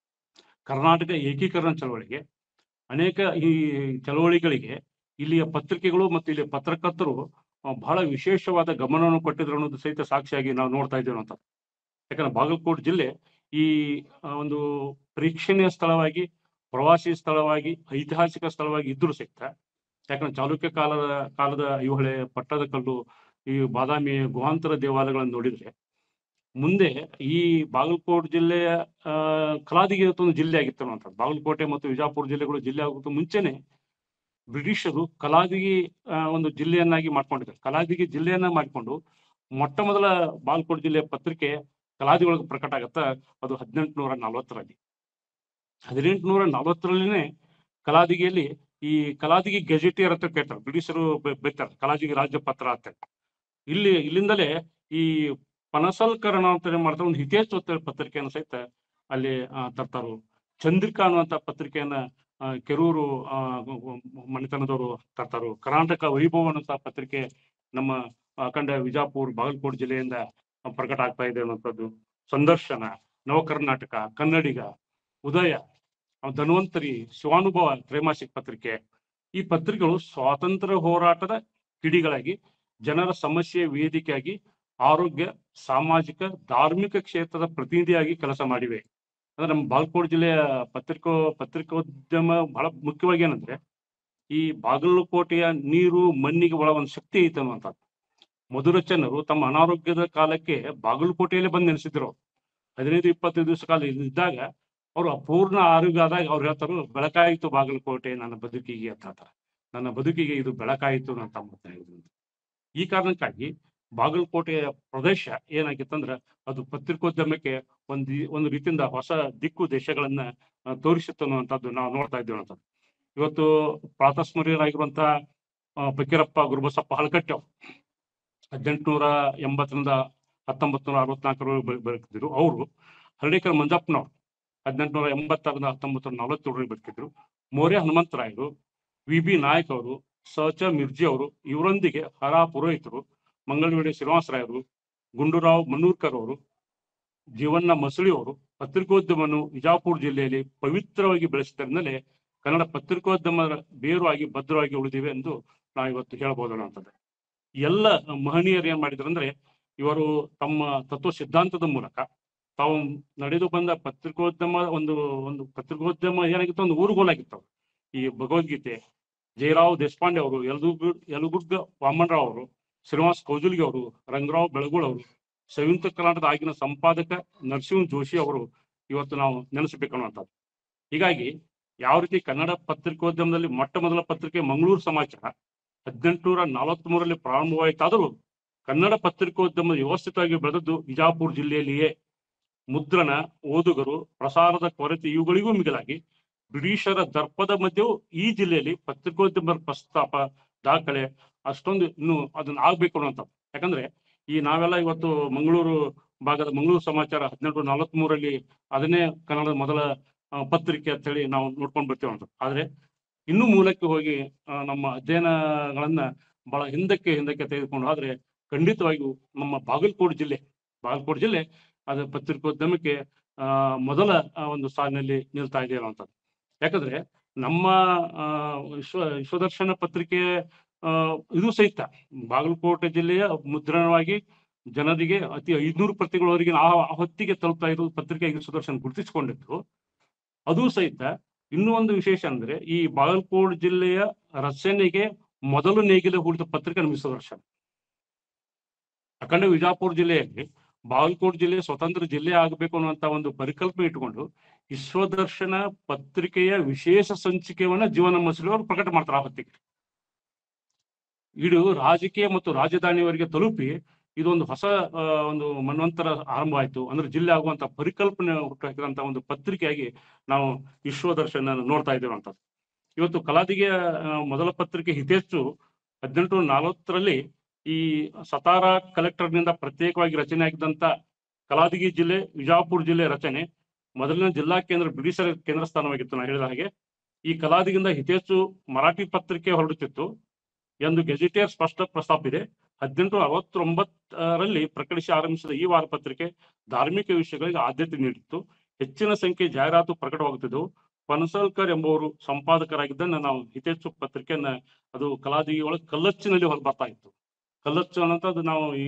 ಕರ್ನಾಟಕ ಏಕೀಕರಣ ಚಳವಳಿಗೆ ಅನೇಕ ಈ ಚಳವಳಿಗಳಿಗೆ ಇಲ್ಲಿಯ ಪತ್ರಿಕೆಗಳು ಮತ್ತು ಇಲ್ಲಿಯ ಪತ್ರಕರ್ತರು ಆ, ಬಹಳ ವಿಶೇಷವಾದ ಗಮನವನ್ನು ಕೊಟ್ಟಿದ್ರು ಅನ್ನೋದು ಸಹಿತ ಸಾಕ್ಷಿಯಾಗಿ ನಾವು ನೋಡ್ತಾ ಇದ್ದೇವೆ ಅಂತ ಯಾಕಂದ್ರೆ ಬಾಗಲಕೋಟೆ ಜಿಲ್ಲೆ ಈ ಆ, ಒಂದು ಪ್ರೇಕ್ಷಣೀಯ ಸ್ಥಳವಾಗಿ ಪ್ರವಾಸಿ ಸ್ಥಳವಾಗಿ ಐತಿಹಾಸಿಕ ಸ್ಥಳವಾಗಿ ಇದ್ರೂ ಸಹಿತ ಯಾಕಂದ್ರೆ ಚಾಲುಕ್ಯ ಕಾಲದ ಕಾಲದ ಐಹೊಳೆ ಪಟ್ಟದಕಲ್ಲು ಈ ಬಾದಾಮಿ ಗುಹಾಂತರ ದೇವಾಲಯಗಳನ್ನು ನೋಡಿದ್ರೆ ಮುಂದೆ ಈ ಬಾಗಲಕೋಟೆ ಜಿಲ್ಲೆಯ ಆ ಕಲಾದಿಗೆ ಒಂದು ಜಿಲ್ಲೆ ಆಗಿತ್ತು ಅನ್ನುವಂಥದ್ದು ಬಾಗಲಕೋಟೆ ಮತ್ತು ವಿಜಾಪುರ ಜಿಲ್ಲೆಗಳು ಜಿಲ್ಲೆ ಆಗೋದು ಮುಂಚೆನೆ ಬ್ರಿಟಿಷರು ಕಲಾದಿಗಿ ಆ, ಒಂದು ಜಿಲ್ಲೆಯನ್ನಾಗಿ ಮಾಡ್ಕೊಂಡಿದ್ದಾರೆ ಕಲಾದಿಗಿ ಜಿಲ್ಲೆಯನ್ನ ಮಾಡಿಕೊಂಡು ಮೊಟ್ಟ ಮೊದಲ ಬಾಗಲಕೋಟೆ ಜಿಲ್ಲೆಯ ಪತ್ರಿಕೆ ಕಲಾದಿ ಒಳಗೆ ಪ್ರಕಟ ಆಗತ್ತ ಅದು ಹದಿನೆಂಟುನೂರ ನಲವತ್ತರಲ್ಲಿ ಹದಿನೆಂಟುನೂರ ನಲವತ್ತರಲ್ಲಿನೇ ಕಲಾದಿಗೆಯಲ್ಲಿ ಈ ಕಲಾದಿಗಿ ಗೆಜೆಟಿಯರ್ ಅಂತ ಕೇಳ್ತಾರೆ ಬ್ರಿಟಿಷರು ಬೆ- ಬೈತಾರೆ ಕಲಾದಿಗಿ ರಾಜ್ಯ ಪತ್ರ ಅಂತ ಇಲ್ಲಿ ಇಲ್ಲಿಂದಲೇ ಈ ಪನಸಲ್ಕರಣ ಅಂತ ಏನ್ ಮಾಡ್ತಾರೆ ಒಂದು ಹಿತೇಚ್ಛ ಪತ್ರಿಕೆಯನ್ನು ಸಹಿತ ಅಲ್ಲಿ ಆ, ತರ್ತಾರು ಚಂದ್ರಿಕಾ ಅನ್ನುವಂತ ಪತ್ರಿಕೆಯನ್ನ ಆ, ಕೆರೂರು ಆ, ಮನೆತನದವರು ತರ್ತಾರು ಕರ್ನಾಟಕ ವೈಭವ ಅನ್ನುವಂತ ಪತ್ರಿಕೆ ನಮ್ಮ ಅಖಂಡ ವಿಜಾಪುರ ಬಾಗಲಕೋಟೆ ಜಿಲ್ಲೆಯಿಂದ ಪ್ರಕಟ ಆಗ್ತಾ ಇದೆ ಅನ್ನುವಂಥದ್ದು ಸಂದರ್ಶನ ನವ ಕರ್ನಾಟಕ ಕನ್ನಡಿಗ ಉದಯ ಆ, ಧನ್ವಂತರಿ ಶಿವಾನುಭವ ತ್ರೈಮಾಸಿಕ ಪತ್ರಿಕೆ ಈ ಪತ್ರಿಕೆಗಳು ಸ್ವಾತಂತ್ರ್ಯ ಹೋರಾಟದ ಕಿಡಿಗಳಾಗಿ ಜನರ ಸಮಸ್ಯೆ ವೇದಿಕೆಯಾಗಿ ಆರೋಗ್ಯ ಸಾಮಾಜಿಕ ಧಾರ್ಮಿಕ ಕ್ಷೇತ್ರದ ಪ್ರತಿನಿಧಿಯಾಗಿ ಕೆಲಸ ಮಾಡಿವೆ ಅಂದ್ರೆ ನಮ್ಮ ಬಾಗಲಕೋಟೆ ಜಿಲ್ಲೆಯ ಪತ್ರಿಕೋ ಪತ್ರಿಕೋದ್ಯಮ ಬಹಳ ಮುಖ್ಯವಾಗಿ ಏನಂದ್ರೆ ಈ ಬಾಗಲಕೋಟೆಯ ನೀರು ಮಣ್ಣಿಗೆ ಒಳ ಒಂದು ಶಕ್ತಿ ಐತೆ ಅನ್ನುವಂಥದ್ದು ಮಧುರಚನ್ನರು ತಮ್ಮ ಅನಾರೋಗ್ಯದ ಕಾಲಕ್ಕೆ ಬಾಗಲಕೋಟೆಯಲ್ಲೇ ಬಂದು ನೆನೆಸಿದ್ರು ಹದಿನೈದು ಇಪ್ಪತ್ತೈದು ದಿವಸ ಕಾಲ ಇಲ್ಲಿ ಇದ್ದಾಗ ಅವರು ಅಪೂರ್ಣ ಆರೋಗ್ಯ ಆದಾಗ ಅವ್ರು ಹೇಳ್ತಾರೆ ಬೆಳಕಾಯಿತು ಬಾಗಲಕೋಟೆ ನನ್ನ ಬದುಕಿಗೆ ಅಂತ ಹೇಳ್ತಾರೆ ನನ್ನ ಬದುಕಿಗೆ ಇದು ಬೆಳಕಾಯಿತು ಅಂತ ಮಾತು ಹೇಳಿದ್ರು ಅಂತ. ಈ ಕಾರಣಕ್ಕಾಗಿ ಬಾಗಲಕೋಟೆಯ ಪ್ರದೇಶ ಏನಾಗಿತ್ತಂದ್ರೆ ಅದು ಪತ್ರಿಕೋದ್ಯಮಕ್ಕೆ ಒಂದು ಒಂದು ರೀತಿಯಿಂದ ಹೊಸ ದಿಕ್ಕು ದೇಶಗಳನ್ನ ಆ, ತೋರಿಸಿತ್ತು ಅನ್ನುವಂಥದ್ದು ನಾವು ನೋಡ್ತಾ ಇದ್ದೇವೆ ಅಂತ ಇವತ್ತು ಪ್ರಾತಸ್ಮರಣೀಯರಾಗಿರುವಂತಹ ಆ, ಫಕೀರಪ್ಪ ಗುರುಬಸಪ್ಪ ಹಳಕಟ್ಟಿ ಅವರು ಹದಿನೆಂಟುನೂರ ಎಂಬತ್ತರಿಂದ ಹತ್ತೊಂಬತ್ತು ನೂರ ಅರವತ್ನಾಲ್ಕರವರೆಗೆ ಬದುಕಿದ್ರು ಅವರು ಹಳ್ಳಿಕರ್ ಮಂಜಪ್ಪನವರು ಹದಿನೆಂಟುನೂರ ಎಂಬತ್ತಾರರಿಂದ ಹತ್ತೊಂಬತ್ತು ನೂರ ನಲವತ್ತೇಳರಲ್ಲಿ ಬದುಕಿದ್ರು ಮೌರ್ಯ ಹನುಮಂತರಾಯರು ವಿ ಬಿ ನಾಯಕ್ ಅವರು ಸಚ ಮಿರ್ಜಿ ಅವರು ಇವರೊಂದಿಗೆ ಹರ ಪುರೋಹಿತರು ಮಂಗಳವೇಡಿ ಶ್ರೀನಿವಾಸರಾಯರು ಗುಂಡೂರಾವ್ ಮನ್ನೂರ್ಕರ್ ಅವರು ಜೀವನ್ನ ಮಸಳಿ ಅವರು ಪತ್ರಿಕೋದ್ಯಮವನ್ನು ವಿಜಾಪುರ ಜಿಲ್ಲೆಯಲ್ಲಿ ಪವಿತ್ರವಾಗಿ ಬೆಳೆಸಿದ್ದರಿಂದಲೇ ಕನ್ನಡ ಪತ್ರಿಕೋದ್ಯಮ ಬೇರುವಾಗಿ ಭದ್ರವಾಗಿ ಉಳಿದಿವೆ ಎಂದು ನಾವು ಇವತ್ತು ಹೇಳ್ಬೋದು ಅನ್ನುವಂಥದ್ದು ಎಲ್ಲ ಮಹನೀಯರು ಏನ್ ಮಾಡಿದ್ರು ಅಂದ್ರೆ ಇವರು ತಮ್ಮ ತತ್ವ ಸಿದ್ಧಾಂತದ ಮೂಲಕ ತಾವು ನಡೆದು ಬಂದ ಪತ್ರಿಕೋದ್ಯಮ ಒಂದು ಒಂದು ಪತ್ರಿಕೋದ್ಯಮ ಏನಾಗಿತ್ತು ಒಂದು ಊರುಗೋಲಾಗಿತ್ತು ಅವ್ರು. ಈ ಭಗವದ್ಗೀತೆ ಜಯರಾವ್ ದೇಶಪಾಂಡೆ ಅವರು ಯಲದುರ್ಗ ಯಲಗುರ್ಗ ವಾಮನರಾವ್ ಅವರು ಶ್ರೀನಿವಾಸ್ ಕೌಜುಲ್ಗಿ ಅವರು ರಂಗರಾವ್ ಬೆಳಗುಳ್ ಅವರು ಸಂಯುಕ್ತ ಕರ್ನಾಟಕದ ಆಗಿನ ಸಂಪಾದಕ ನರಸಿಂಹ ಜೋಶಿ ಅವರು ಇವತ್ತು ನಾವು ನೆನೆಸಬೇಕನ್ನುವಂಥದ್ದು ಹೀಗಾಗಿ ಯಾವ ರೀತಿ ಕನ್ನಡ ಪತ್ರಿಕೋದ್ಯಮದಲ್ಲಿ ಮೊಟ್ಟ ಮೊದಲ ಪತ್ರಿಕೆ ಮಂಗಳೂರು ಸಮಾಚಾರ ಹದಿನೆಂಟುನೂರ ನಲವತ್ತ್ ಮೂರರಲ್ಲಿ ಪ್ರಾರಂಭವಾಯಿತಾದರೂ ಕನ್ನಡ ಪತ್ರಿಕೋದ್ಯಮ ವ್ಯವಸ್ಥಿತವಾಗಿ ಬೆಳೆದದ್ದು ವಿಜಾಪುರ ಜಿಲ್ಲೆಯಲ್ಲಿಯೇ ಮುದ್ರಣ ಓದುಗರು ಪ್ರಸಾರದ ಕೊರತೆ ಇವುಗಳಿಗೂ ಮಿಗಿಲಾಗಿ ಬ್ರಿಟಿಷರ ದರ್ಪದ ಮಧ್ಯೆಯೂ ಈ ಜಿಲ್ಲೆಯಲ್ಲಿ ಪತ್ರಿಕೋದ್ಯಮ ಪ್ರಸ್ತಾಪ ದಾಖಲೆ ಅಷ್ಟೊಂದು ಇನ್ನು ಅದನ್ನ ಆಗ್ಬೇಕು ಅನ್ನೋಂಥದ್ದು ಯಾಕಂದ್ರೆ ಈ ನಾವೆಲ್ಲ ಇವತ್ತು ಮಂಗಳೂರು ಭಾಗದ ಮಂಗಳೂರು ಸಮಾಚಾರ ಹದಿನೆಂಟು ನಲವತ್ತ್ ಮೂರಲ್ಲಿ ಅದನ್ನೇ ಕನ್ನಡದ ಮೊದಲ ಆ, ಪತ್ರಿಕೆ ಅಂತ ಹೇಳಿ ನಾವು ನೋಡ್ಕೊಂಡು ಬರ್ತೀವಿ ಅಂತ ಆದ್ರೆ ಇನ್ನೂ ಮೂಲಕ್ಕೆ ಹೋಗಿ ಆ, ನಮ್ಮ ಅಧ್ಯಯನಗಳನ್ನ ಬಹಳ ಹಿಂದಕ್ಕೆ ಹಿಂದಕ್ಕೆ ತೆಗೆದುಕೊಂಡು ಆದ್ರೆ ಖಂಡಿತವಾಗಿಯೂ ನಮ್ಮ ಬಾಗಲಕೋಟೆ ಜಿಲ್ಲೆ ಬಾಗಲಕೋಟೆ ಜಿಲ್ಲೆ ಅದು ಪತ್ರಿಕೋದ್ಯಮಕ್ಕೆ ಆ ಮೊದಲ ಆ, ಒಂದು ಸಾಲಿನಲ್ಲಿ ನಿಲ್ತಾ ಇದೆ ಅನ್ನುವಂಥದ್ದು ಯಾಕಂದ್ರೆ ನಮ್ಮ ಆ, ವಿಶ್ವ ವಿಶ್ವದರ್ಶನ ಪತ್ರಿಕೆ ಆ, ಇದು ಸಹಿತ ಬಾಗಲಕೋಟೆ ಜಿಲ್ಲೆಯ ಮುದ್ರಣವಾಗಿ ಜನರಿಗೆ ಅತಿ ಐದ್ನೂರು ಪ್ರತಿಗಳವರೆಗೆ ಆ ಆ ಹೊತ್ತಿಗೆ ತಲುಪ್ತಾ ಇರೋದು ಪತ್ರಿಕೆ ವಿಶ್ವದರ್ಶನ ಗುರುತಿಸಿಕೊಂಡಿದ್ದು ಅದು ಸಹಿತ ಇನ್ನೂ ಒಂದು ವಿಶೇಷ ಅಂದ್ರೆ ಈ ಬಾಗಲಕೋಟೆ ಜಿಲ್ಲೆಯ ರಚನೆಗೆ ಮೊದಲು ನೇಗಿಲು ಹೂಡಿದ ಪತ್ರಿಕೆ ನಮ್ಮ ವಿಶ್ವದರ್ಶನ ಅಖಂಡ ವಿಜಾಪುರ ಜಿಲ್ಲೆಯಲ್ಲಿ ಬಾಗಲಕೋಟೆ ಜಿಲ್ಲೆ ಸ್ವತಂತ್ರ ಜಿಲ್ಲೆ ಆಗಬೇಕು ಅನ್ನುವಂತ ಒಂದು ಪರಿಕಲ್ಪನೆ ಇಟ್ಟುಕೊಂಡು ವಿಶ್ವದರ್ಶನ ಪತ್ರಿಕೆಯ ವಿಶೇಷ ಸಂಚಿಕೆಯನ್ನ ಜೀವನ ಮಸಲಿ ಅವರು ಪ್ರಕಟ ಮಾಡ್ತಾರೆ ಆ ಹೊತ್ತಿಗೆ ಇದು ರಾಜಕೀಯ ಮತ್ತು ರಾಜಧಾನಿಯವರಿಗೆ ತಲುಪಿ ಇದೊಂದು ಹೊಸ ಆ, ಒಂದು ಮನ್ವಂತರ ಆರಂಭ ಆಯ್ತು ಅಂದ್ರೆ ಜಿಲ್ಲೆ ಆಗುವಂತ ಪರಿಕಲ್ಪನೆ ಹುಟ್ಟುಹಾಕಿದಂತ ಒಂದು ಪತ್ರಿಕೆಯಾಗಿ ನಾವು ವಿಶ್ವದರ್ಶನ ನೋಡ್ತಾ ಇದ್ದೇವೆ ಅಂತ ಇವತ್ತು ಕಲಾದಿಗೆ ಆ, ಮೊದಲ ಪತ್ರಿಕೆ ಹಿತೇಚ್ಚು ಹದಿನೆಂಟು ನಲವತ್ತರಲ್ಲಿ ಈ ಸತಾರ ಕಲೆಕ್ಟರ್ನಿಂದ ಪ್ರತ್ಯೇಕವಾಗಿ ರಚನೆ ಆಗಿದ್ದಂತ ಕಲಾದಗಿ ಜಿಲ್ಲೆ ವಿಜಾಪುರ ಜಿಲ್ಲೆ ರಚನೆ ಮೊದಲಿನ ಜಿಲ್ಲಾ ಕೇಂದ್ರ ಬ್ರಿಟಿಷರ ಕೇಂದ್ರ ಸ್ಥಾನವಾಗಿತ್ತು ನಾ ಹೇಳಿದ ಹಾಗೆ ಈ ಕಲಾದಿಗಿಂದ ಹಿತೇಚ್ಚು ಮರಾಠಿ ಪತ್ರಿಕೆ ಹೊರಡುತ್ತಿತ್ತು ಎಂದು ಗೆಜೆಟಿಯರ್ ಸ್ಪಷ್ಟ ಪ್ರಸ್ತಾಪ ಇದೆ ಹದಿನೆಂಟು ಅರವತ್ತೊಂಬತ್ತರಲ್ಲಿ ಪ್ರಕಟಿಸಿ ಆರಂಭಿಸಿದ ಈ ವಾರಪತ್ರಿಕೆ ಧಾರ್ಮಿಕ ವಿಷಯಗಳಿಗೆ ಆದ್ಯತೆ ನೀಡಿತ್ತು ಹೆಚ್ಚಿನ ಸಂಖ್ಯೆ ಜಾಹೀರಾತು ಪ್ರಕಟವಾಗುತ್ತಿದ್ದವು ಪನಸಲ್ಕರ್ ಎಂಬುವರು ಸಂಪಾದಕರಾಗಿದ್ದನ್ನ ನಾವು ಹಿತೇಚ್ಚು ಪತ್ರಿಕೆಯನ್ನ ಅದು ಕಲಾದಿ ಒಳಗೆ ಕಲ್ಲಚ್ಚಿನಲ್ಲಿ ಹೊರ ಬರ್ತಾ ಇತ್ತು ಕಲ್ಲಚ್ಚು ಅನ್ನೋಂಥದ್ದು ನಾವು ಈ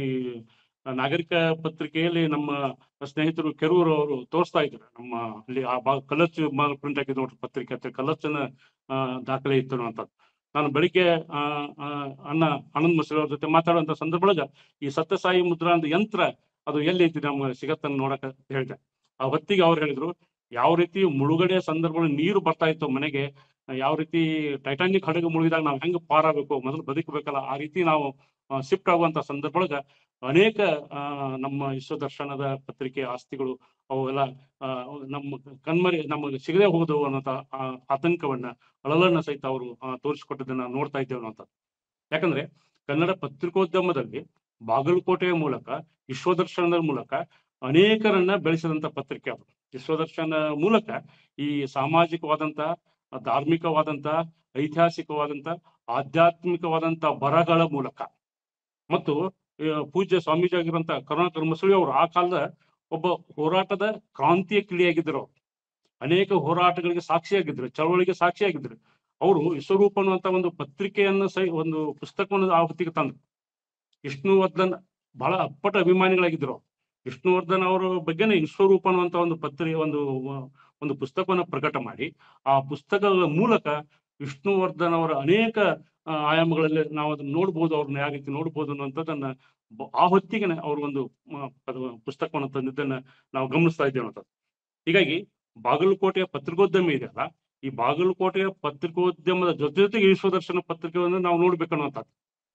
ನಾಗರಿಕ ಪತ್ರಿಕೆಯಲ್ಲಿ ನಮ್ಮ ಸ್ನೇಹಿತರು ಕೆರೂರು ಅವರು ತೋರಿಸ್ತಾ ಇದ್ರು ನಮ್ಮ ಅಲ್ಲಿ ಆ ಬಾ ಕಲ್ಲಚ್ಚು ಪ್ರಿಂಟ್ ಹಾಕಿದ್ ನೋಡ್ರಿ ಪತ್ರಿಕೆ ಅಂತ ಕಲ್ಲಚ್ಚನ ಆ, ದಾಖಲೆ ಇತ್ತು ಅನ್ನುವಂಥದ್ದು ನಾನು ಬೆಳಿಗ್ಗೆ ಆ, ಆ, ಅಣ್ಣ ಆನಂದ್ ಮಸೂರಿ ಅವ್ರ ಜೊತೆ ಮಾತಾಡುವಂತ ಸಂದರ್ಭದೊಳಗ ಈ ಸತ್ಯಸಾಯಿ ಮುದ್ರಾ ಅಂತ ಯಂತ್ರ ಅದು ಎಲ್ಲಿ ಐತಿ ನಮ್ಗೆ ಸಿಗತ್ತನ್ನ ನೋಡಕ ಹೇಳಿದೆ ಆ ಹೊತ್ತಿಗೆ ಅವ್ರು ಹೇಳಿದ್ರು ಯಾವ ರೀತಿ ಮುಳುಗಡೆ ಸಂದರ್ಭಗಳು ನೀರು ಬರ್ತಾ ಇತ್ತು ಮನೆಗೆ ಯಾವ ರೀತಿ ಟೈಟಾನಿಕ್ ಹಡಗು ಮುಳುಗಿದಾಗ ನಾವು ಹೆಂಗ್ ಪಾರಾಗಬೇಕು ಮೊದಲು ಬದುಕಬೇಕಲ್ಲ ಆ ರೀತಿ ನಾವು ಶಿಫ್ಟ್ ಆಗುವಂತ ಸಂದರ್ಭದೊಳಗ ಅನೇಕ ಆ, ನಮ್ಮ ವಿಶ್ವದರ್ಶನದ ಪತ್ರಿಕೆ ಆಸ್ತಿಗಳು ಅವೆಲ್ಲ ಆ, ನಮ್ಮ ಕಣ್ಮರಿ ನಮಗೆ ಸಿಗದೆ ಹೋದವು ಅನ್ನೋಂತ ಆ, ಆತಂಕವನ್ನ ಅಳಲನ್ನ ಸಹಿತ ಅವರು ತೋರಿಸಿಕೊಟ್ಟದನ್ನ ನೋಡ್ತಾ ಇದ್ದೇವೆ ಅನ್ನೋಂಥ ಯಾಕಂದ್ರೆ ಕನ್ನಡ ಪತ್ರಿಕೋದ್ಯಮದಲ್ಲಿ ಬಾಗಲಕೋಟೆಯ ಮೂಲಕ ವಿಶ್ವದರ್ಶನದ ಮೂಲಕ ಅನೇಕರನ್ನ ಬೆಳೆಸಿದಂತ ಪತ್ರಿಕೆ ಅದು ವಿಶ್ವದರ್ಶನ ಮೂಲಕ ಈ ಸಾಮಾಜಿಕವಾದಂತ ಧಾರ್ಮಿಕವಾದಂತ ಐತಿಹಾಸಿಕವಾದಂತ ಆಧ್ಯಾತ್ಮಿಕವಾದಂತ ಬರಹಗಳ ಮೂಲಕ ಮತ್ತು ಆ, ಪೂಜ್ಯ ಸ್ವಾಮೀಜಿ ಆಗಿರುವಂತ ಕರುಣಾಕರ ಮಸೂಳಿ ಅವರು ಆ ಕಾಲದ ಒಬ್ಬ ಹೋರಾಟದ ಕ್ರಾಂತಿಯ ಕಿಡಿಯಾಗಿದ್ದರು ಅವ್ರು. ಅನೇಕ ಹೋರಾಟಗಳಿಗೆ ಸಾಕ್ಷಿಯಾಗಿದ್ರು ಚಳವಳಿಗೆ ಸಾಕ್ಷಿಯಾಗಿದ್ರು ಅವರು ವಿಶ್ವರೂಪ ಅನ್ನುವಂತ ಒಂದು ಪತ್ರಿಕೆಯನ್ನ ಸಹ ಒಂದು ಪುಸ್ತಕವನ್ನು ಆ ಹೊತ್ತಿಗೆ ತಂದ್ರು ವಿಷ್ಣುವರ್ಧನ್ ಬಹಳ ಅಪ್ಪಟ ಅಭಿಮಾನಿಗಳಾಗಿದ್ರು ಅವ್ರು. ವಿಷ್ಣುವರ್ಧನ್ ಅವರ ಬಗ್ಗೆನೇ ವಿಶ್ವರೂಪ ಅನ್ನುವಂತ ಒಂದು ಪತ್ರಿಕೆ ಒಂದು ಒಂದು ಪುಸ್ತಕವನ್ನ ಪ್ರಕಟ ಮಾಡಿ ಆ ಪುಸ್ತಕದ ಮೂಲಕ ವಿಷ್ಣುವರ್ಧನ್ ಅವರ ಅನೇಕ ಆ, ಆಯಾಮಗಳಲ್ಲಿ ನಾವು ಅದನ್ನ ನೋಡ್ಬೋದು ಅವ್ರನ್ನ ಯಾವ ರೀತಿ ನೋಡ್ಬೋದು ಅನ್ನೋಂಥದ್ದನ್ನ ಬ- ಆ ಹೊತ್ತಿಗೆ ಅವ್ರ ಒಂದು ಮ- ಅದು ಪುಸ್ತಕವನ್ನು ತಂದಿದ್ದನ್ನ ನಾವು ಗಮನಿಸ್ತಾ ಇದ್ದೇವೆ ಅಂತ ಹೀಗಾಗಿ ಬಾಗಲಕೋಟೆಯ ಪತ್ರಿಕೋದ್ಯಮ ಇದೆಯಲ್ಲ ಈ ಬಾಗಲಕೋಟೆಯ ಪತ್ರಿಕೋದ್ಯಮದ ಜೊತೆ ಜೊತೆಗೆ ವಿಶ್ವದರ್ಶನ ಪತ್ರಿಕೆಯನ್ನು ನಾವು ನೋಡ್ಬೇಕನ್ನುವಂಥದ್ದು